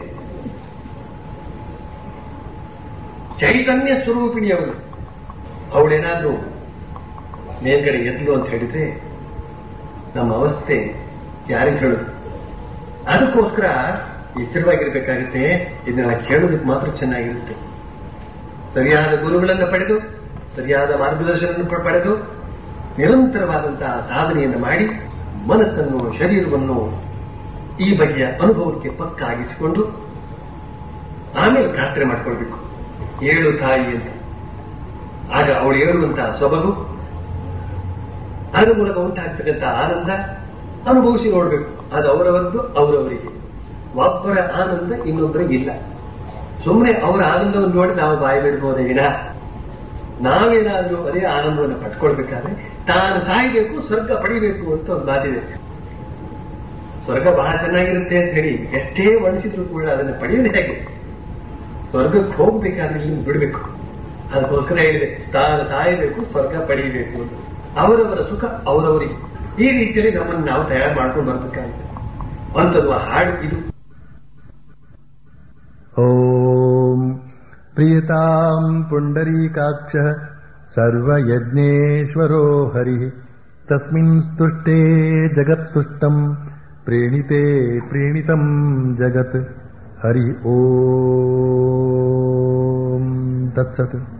ಚೈತನ್ಯ ಸ್ವರೂಪಿಣಿ ಅವಳು ಅವಳೇನಾದ್ರೂ ಮೇಲ್ಗಡೆ ಎದ್ಲು ಅಂತ ಹೇಳಿದ್ರೆ ನಮ್ಮ ಅವಸ್ಥೆ ಯಾರಿಗೆ ಹೇಳುದು ಅದಕ್ಕೋಸ್ಕರ ಎಚ್ಚರವಾಗಿರ್ಬೇಕಾಗುತ್ತೆ ಇದನ್ನ ಕೇಳೋದಕ್ಕೆ ಮಾತ್ರ ಚೆನ್ನಾಗಿರುತ್ತೆ ಸರಿಯಾದ ಗುರುಗಳನ್ನು ಪಡೆದು ಸರಿಯಾದ ಮಾರ್ಗದರ್ಶನ ಪಡೆದು ನಿರಂತರವಾದಂತಹ ಸಾಧನೆಯನ್ನು ಮಾಡಿ ಮನಸ್ಸನ್ನು ಶರೀರವನ್ನು ಈ ಬಗೆಯ ಅನುಭವಕ್ಕೆ ಪಕ್ಕ ಆಗಿಸಿಕೊಂಡು ಆಮೇಲೆ ಪ್ರಾರ್ಥನೆ ಮಾಡ್ಕೊಳ್ಬೇಕು ಏಳು ತಾಯಿ ಅಂತ ಆಗ ಅವಳು ಹೇಳುವಂತಹ ಸೊಬಗು ಅದರ ಮೂಲಕ ಉಂಟಾಗ್ತಕ್ಕಂಥ ಆನಂದ ಅನುಭವಿಸಿ ನೋಡ್ಬೇಕು ಅದು ಅವರವರದ್ದು ಅವರವರಿಗೆ ಒಬ್ಬರ ಆನಂದ ಇನ್ನೊಬ್ಬರಿಗೆ ಇಲ್ಲ ಸುಮ್ಮನೆ ಅವರ ಆನಂದವನ್ನು ನೋಡಿ ನಾವು ಬಾಯಿ ಬಿಡ್ಬೋದೇ ವಿನ ನಾವೇನಾದ್ರೂ ಅದೇ ಆನಂದವನ್ನು ಪಟ್ಕೊಳ್ಬೇಕಾದ್ರೆ ತಾನು ಸಾಯಬೇಕು ಸ್ವರ್ಗ ಪಡಿಬೇಕು ಅಂತ ಒಂದು ಮಾತಿದೆ ಸ್ವರ್ಗ ಬಹಳ ಚೆನ್ನಾಗಿರುತ್ತೆ ಅಂತ ಹೇಳಿ ಎಷ್ಟೇ ಮನಸ್ಸಿದ್ರು ಕೂಡ ಅದನ್ನು ಪಡೆಯೋದು ಹೇಗೆ ಸ್ವರ್ಗಕ್ಕೆ ಹೋಗ್ಬೇಕಾದ್ರೆ ಇಲ್ಲಿ ಬಿಡಬೇಕು ಅದಕ್ಕೋಸ್ಕರ ಹೇಳಿದೆ ತಾನು ಸಾಯಬೇಕು ಸ್ವರ್ಗ ಪಡೆಯಬೇಕು ಅಂತ ಅವರವರ ಸುಖ ಅವರವರಿಗೆ ಈ ರೀತಿಯಲ್ಲಿ ನಮ್ಮನ್ನು ನಾವು ತಯಾರು ಮಾಡ್ಕೊಂಡು ಬರ್ಬೇಕಾಗುತ್ತೆ ಅಂಥದ್ದು ಆ ಹಾಡು ಇದು ॐ प्रियताम् पुण्डरीकाक्षः सर्वयज्ञेश्वरो हरिः तस्मिन् स्तुष्टे जगत्तुष्टम् प्रीणिते प्रीणितम् जगत् हरि ॐ तत्सत्